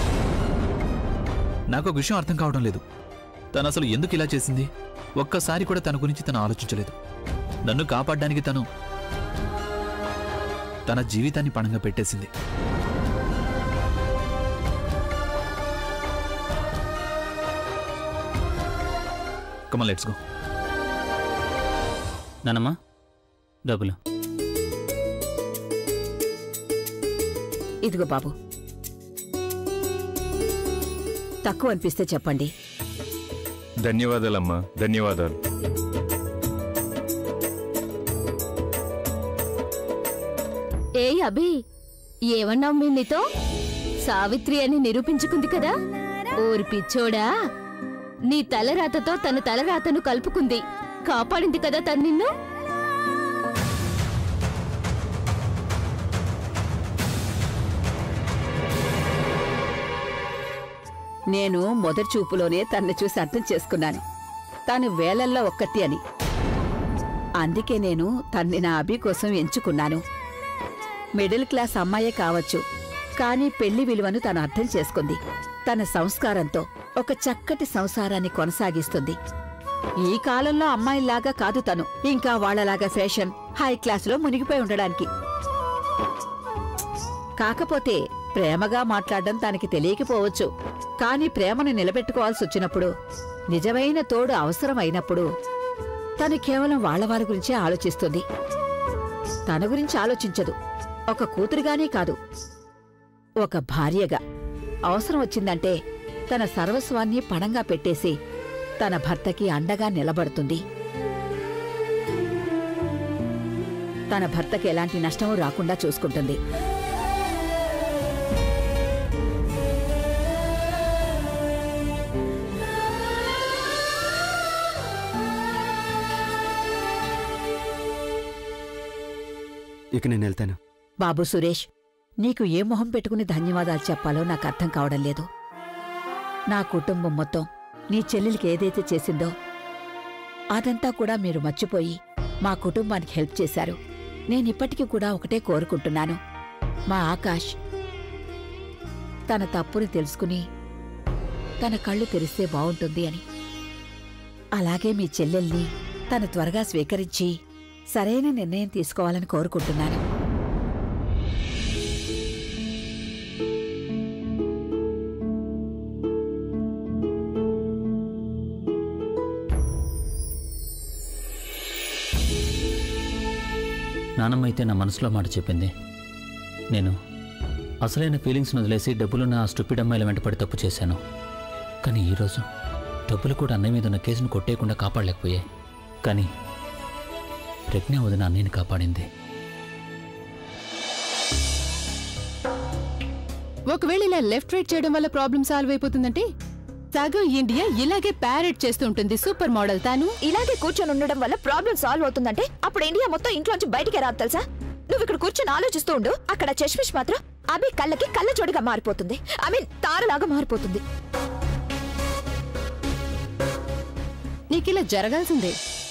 నాకు ఒక విషయం అర్థం కావడం లేదు తను అసలు ఎందుకు ఇలా చేసింది ఒక్కసారి కూడా తన గురించి తను ఆలోచించలేదు నన్ను కాపాడడానికి తను తన జీవితాన్ని పణంగా పెట్టేసింది కమల్ లెట్స్ గో నానమ్మా డబ్బులు ఇదిగో బాబు తక్కువ అనిపిస్తే చెప్పండి ధన్యవాదాలమ్మా ధన్యవాదాలు ఏ అభి ఏమన్నావు మీ నీతో సావిత్రి అని నిరూపించుకుంది కదా ఊరి పిచ్చోడా నీ తలరాతతో తన తలరాతను కలుపుకుంది కాపాడింది కదా తను నిన్ను నేను మొదటి చూపులోనే తన్ను చూసి అర్థం చేసుకున్నాను తాను వేలల్లో ఒక్కతి అని అందుకే నేను తన్ని నా అభి కోసం ఎంచుకున్నాను మిడిల్ క్లాస్ అమ్మాయే కావచ్చు కానీ పెళ్లి విలువను తను అర్థం చేసుకుంది తన సంస్కారంతో ఒక చక్కటి సంసారాన్ని కొనసాగిస్తుంది ఈ కాలంలో అమ్మాయిలాగా కాదు తను ఇంకా వాళ్ళలాగా ఫ్యాషన్ హై క్లాసులో మునిగిపోయి ఉండడానికి కాకపోతే ప్రేమగా మాట్లాడడం తనకి తెలియకపోవచ్చు కాని ప్రేమను నిలబెట్టుకోవాల్సి వచ్చినప్పుడు నిజమైన తోడు అవసరమైనప్పుడు తను కేవలం వాళ్ళ వారి గురించే ఆలోచిస్తుంది తన గురించి ఆలోచించదు ఒక కూతురుగానే కాదు ఒక భార్యగా అవసరం వచ్చిందంటే తన సర్వస్వాన్ని పణంగా పెట్టేసి తన భర్తకి అండగా నిలబడుతుంది తన భర్తకి ఎలాంటి నష్టమూ రాకుండా చూసుకుంటుంది ఇక నేను వెళ్తాను బాబు సురేష్ నీకు ఏ మొహం పెట్టుకుని ధన్యవాదాలు చెప్పాలో నాకు అర్థం కావడం లేదు నా కుటుంబం మొత్తం నీ చెల్లెలికి ఏదైతే చేసిందో అదంతా కూడా మీరు మర్చిపోయి మా కుటుంబానికి హెల్ప్ చేశారు నేనిప్పటికీ కూడా ఒకటే కోరుకుంటున్నాను మా ఆకాష్ తన తప్పుని తెలుసుకుని తన కళ్ళు తెరిస్తే బావుంటుంది అని అలాగే మీ చెల్లెల్ని తను త్వరగా స్వీకరించి సరైన నిర్ణయం తీసుకోవాలని కోరుకుంటున్నాను నానమ్మ అయితే నా మనసులో మాట చెప్పింది నేను అసలైన ఫీలింగ్స్ను వదిలేసి డబ్బులున్న ఆ స్టూపిడ్ అమ్మాయిల వెంటపడి తప్పు చేశాను కానీ ఈరోజు డబ్బులు కూడా అన్నయ్య మీద ఉన్న కేసును కొట్టేయకుండా కాపాడలేకపోయాయి కానీ ప్రజ్ఞ వదిన అన్నయ్యని కాపాడింది ఒకవేళ ఇలా లెఫ్ట్ రైట్ చేయడం వల్ల ప్రాబ్లం సాల్వ్ అయిపోతుందంటే సగం ఇండియా ఇలాగే ప్యారెట్ చేస్తూ ఉంటుంది సూపర్ మోడల్ తాను ఇలాగే కూర్చొని ఉండడం వల్ల ప్రాబ్లం సాల్వ్ అవుతుందంటే అప్పుడు ఇండియా మొత్తం ఇంట్లోంచి బయటికి రాదు తెలుసా నువ్వు ఇక్కడ కూర్చొని ఆలోచిస్తూ ఉండు అక్కడ చష్మిష్ మాత్రం అభి కళ్ళకి కళ్ళ జోడిగా మారిపోతుంది ఐ మీన్ తారలాగా మారిపోతుంది నీకిలా జరగాల్సిందే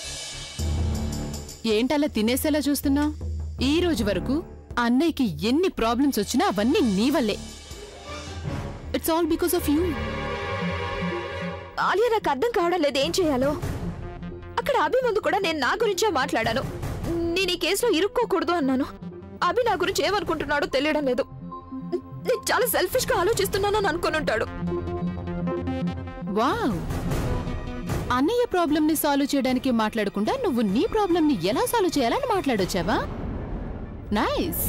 ఏంటలా తినేసేలా చూస్తున్నావు ఈ రోజు వరకు అన్నయ్యకి ఎన్ని ప్రాబ్లమ్స్ వచ్చినా అవన్నీ నీ వల్లే it's all because of you Alia నాకు అర్థం కావడం లేదు ఏం చేయాలో అక్కడ అభి ముందు కూడా నేను నా గురించే మాట్లాడాను నేను ఈ కేసులో ఇరుక్కోకూడదు అన్నాను అభి నా గురించి ఏమనుకుంటున్నాడో తెలియడం లేదు నేను చాలా సెల్ఫిష్ గా ఆలోచిస్తున్నానని అనుకుని ఉంటాడు వావ్ అన్నయ్య ప్రాబ్లం ని సాల్వ్ చేయడానికి మాట్లాడకుండా నువ్వు నీ ప్రాబ్లం ని ఎలా సాల్వ్ చేయాలని మాట్లాడొచ్చావా నైస్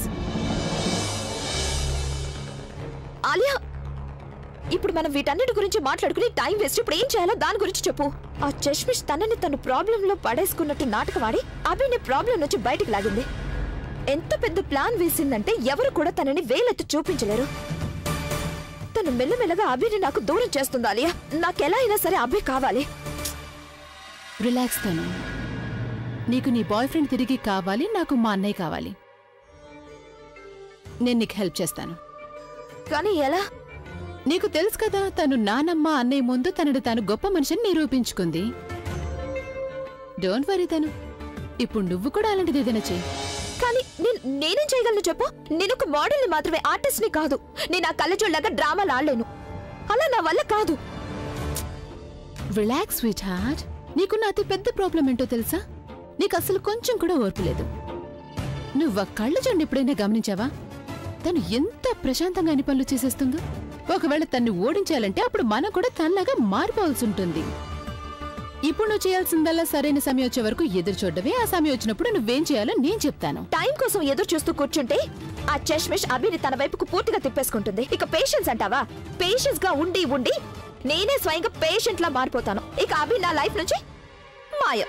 ఆలియా ఇప్పుడు మనం వీటన్నిటి గురించి మాట్లాడుకుని టైం వేస్ట్ ఇప్పుడు ఏం చేయాలో దాని గురించి చెప్పు ఆ చష్మిష్ తనని తను ప్రాబ్లం లో పడేసుకున్నట్టు నాటకవాడి అభిని ప్రాబ్లం నుంచి బయటికి లాగింది ఎంత పెద్ద ప్లాన్ వేసిందంటే ఎవరు కూడా తనని వేలెత్తి చూపించలేరు తను మెల్లమెల్లగా అభిని నాకు దూరం చేస్తుంది ఆలియా నాకెలా అయినా సరే అభి కావాలి రిలాక్స్ తను నీకు నీ బాయ్ ఫ్రెండ్ తిరిగి కావాలి నాకు మా అన్నయ్య కావాలి నేను నీకు హెల్ప్ చేస్తాను కానీ ఎలా నీకు తెలుసు కదా తను నానమ్మ అన్నయ్య ముందు తనని తాను గొప్ప మనిషిని నిరూపించుకుంది డోంట్ వరీ తను ఇప్పుడు నువ్వు కూడా అలాంటిది ఏదైనా చెయ్యి కానీ నేను నేనేం చేయగలను చెప్పు నేను ఒక మోడల్ని మాత్రమే ఆర్టిస్ట్ ని కాదు నేను ఆ కళ్ళజోళ్ళగా డ్రామాలు ఆడలేను అలా నా వల్ల కాదు రిలాక్స్ స్వీట్ హార్ట్ నీకున్న అతి పెద్ద ప్రాబ్లం ఏంటో తెలుసా నీకు అసలు కొంచెం కూడా ఓర్పు లేదు నువ్వు ఆ కళ్ళ చూడండి ఎప్పుడైనా గమనించావా తను ఎంత ప్రశాంతంగా అన్ని పనులు చేసేస్తుందో ఒకవేళ తన్ని ఓడించాలంటే అప్పుడు మనం కూడా తనలాగా మారిపోవాల్సి ఉంటుంది ఇప్పుడు నువ్వు చేయాల్సిందల్లా సరైన సమయం వచ్చే వరకు ఎదురు చూడడమే ఆ సమయం వచ్చినప్పుడు నువ్వేం చేయాలో నేను చెప్తాను టైం కోసం ఎదురు చూస్తూ కూర్చుంటే ఆ చష్మిష్ అభిని తన వైపుకు పూర్తిగా తిప్పేసుకుంటుంది ఇక పేషెన్స్ అంటావా పేషెన్స్ గా ఉండి ఉండి నేనే స్వయంగా పేషెంట్ లా మారిపోతాను ఇక అభి నా లైఫ్ నుంచి మాయం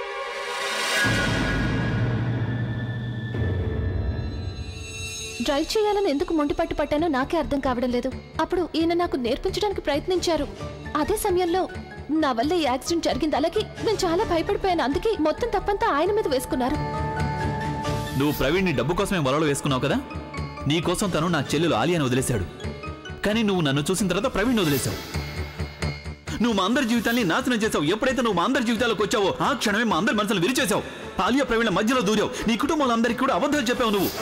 డ్రైవ్ చేయాలని ఎందుకు మొండి పట్టు పట్టానో నాకే అర్థం కావడం లేదు అప్పుడు ఈయన నాకు నేర్పించడానికి ప్రయత్నించారు అదే సమయంలో నా వల్ల ఈ యాక్సిడెంట్ జరిగింది అలాగే నేను చాలా భయపడిపోయాను అందుకే మొత్తం తప్పంతా ఆయన మీద వేసుకున్నారు నువ్వు ప్రవీణ్ని డబ్బు కోసమే వలలో వేసుకున్నావు కదా నీ కోసం తను నా చెల్లెలు ఆలియాని వదిలేశాడు కానీ నువ్వు నన్ను చూసిన తర్వాత ప్రవీణ్ వదిలేశావు నువ్వు మా అందరి జీవితాన్ని నాశనం చేసావు ఎప్పుడైతే నువ్వు మా అందరి జీవితాలకు వచ్చావో ఆ క్షణమే మా అందరి మనసులు విరిచేశావు ఆలియా ప్రవీణ మధ్యలో దూరావు నీ కుటుంబాలందరికీ కూడా అబద్ధాలు చెప్పావు నువ్వు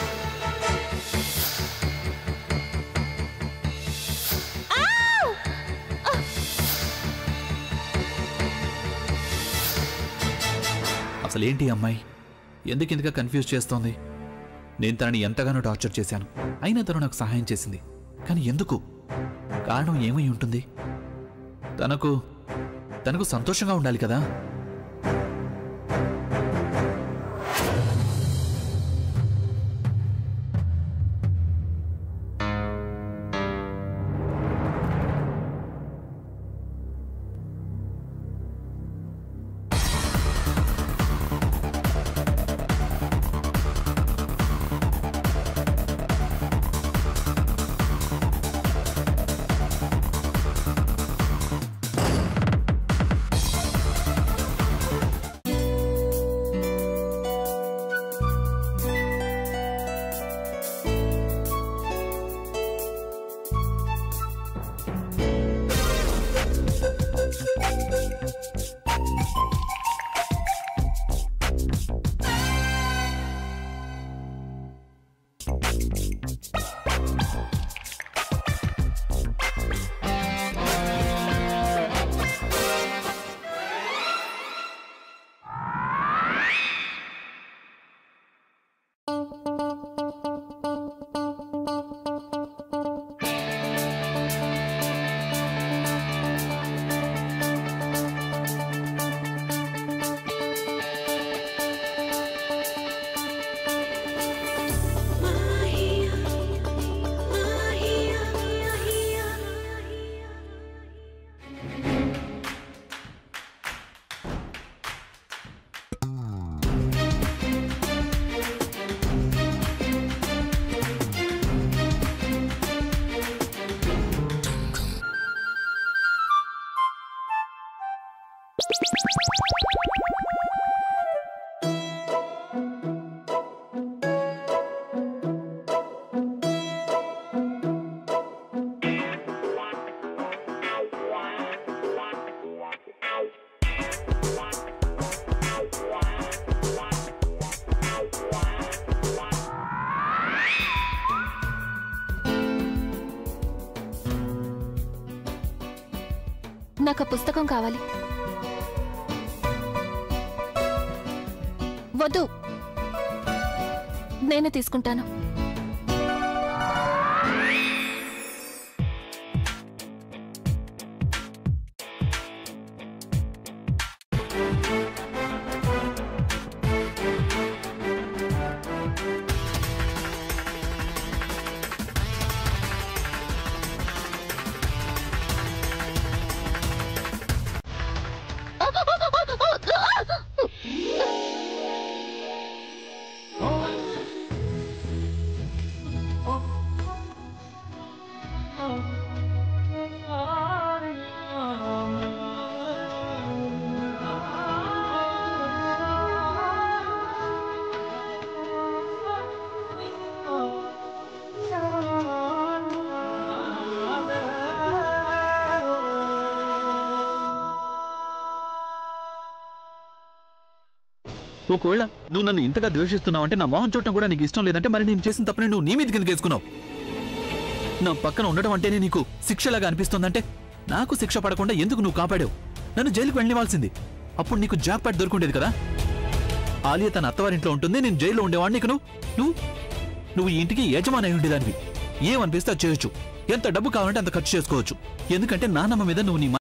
అసలు ఏంటి ఈ అమ్మాయి ఎందుకు ఇంతగా కన్ఫ్యూజ్ చేస్తోంది నేను తనని ఎంతగానో టార్చర్ చేశాను అయినా తను నాకు సహాయం చేసింది కానీ ఎందుకు కారణం ఏమై ఉంటుంది తనకు తనకు సంతోషంగా ఉండాలి కదా నాకు ఆ పుస్తకం కావాలి వద్దు నేనే తీసుకుంటాను ఒకవేళ నువ్వు నన్ను ఇంతగా ద్వేషిస్తున్నావు అంటే నా మొహం చూడటం కూడా నీకు ఇష్టం లేదంటే మరి నేను చేసిన తప్పని నువ్వు నీ మీద కిందకి వేసుకున్నావు నా పక్కన ఉండటం అంటేనే నీకు శిక్షలాగా అనిపిస్తుందంటే నాకు శిక్ష పడకుండా ఎందుకు నువ్వు కాపాడావు నన్ను జైలుకు వెళ్ళనివ్వాల్సింది అప్పుడు నీకు జాబ్ ప్యాట్ దొరుకుండేది కదా ఆలియా తన అత్తవారింట్లో ఉంటుంది నేను జైల్లో ఉండేవాడిని నీకు నువ్వు నువ్వు నువ్వు ఈ ఇంటికి యజమాని అయి ఉండేదానివి ఏమనిపిస్తే అది చేయొచ్చు ఎంత డబ్బు కావాలంటే అంత ఖర్చు చేసుకోవచ్చు ఎందుకంటే నాన్నమ్మ మీద నువ్వు నీ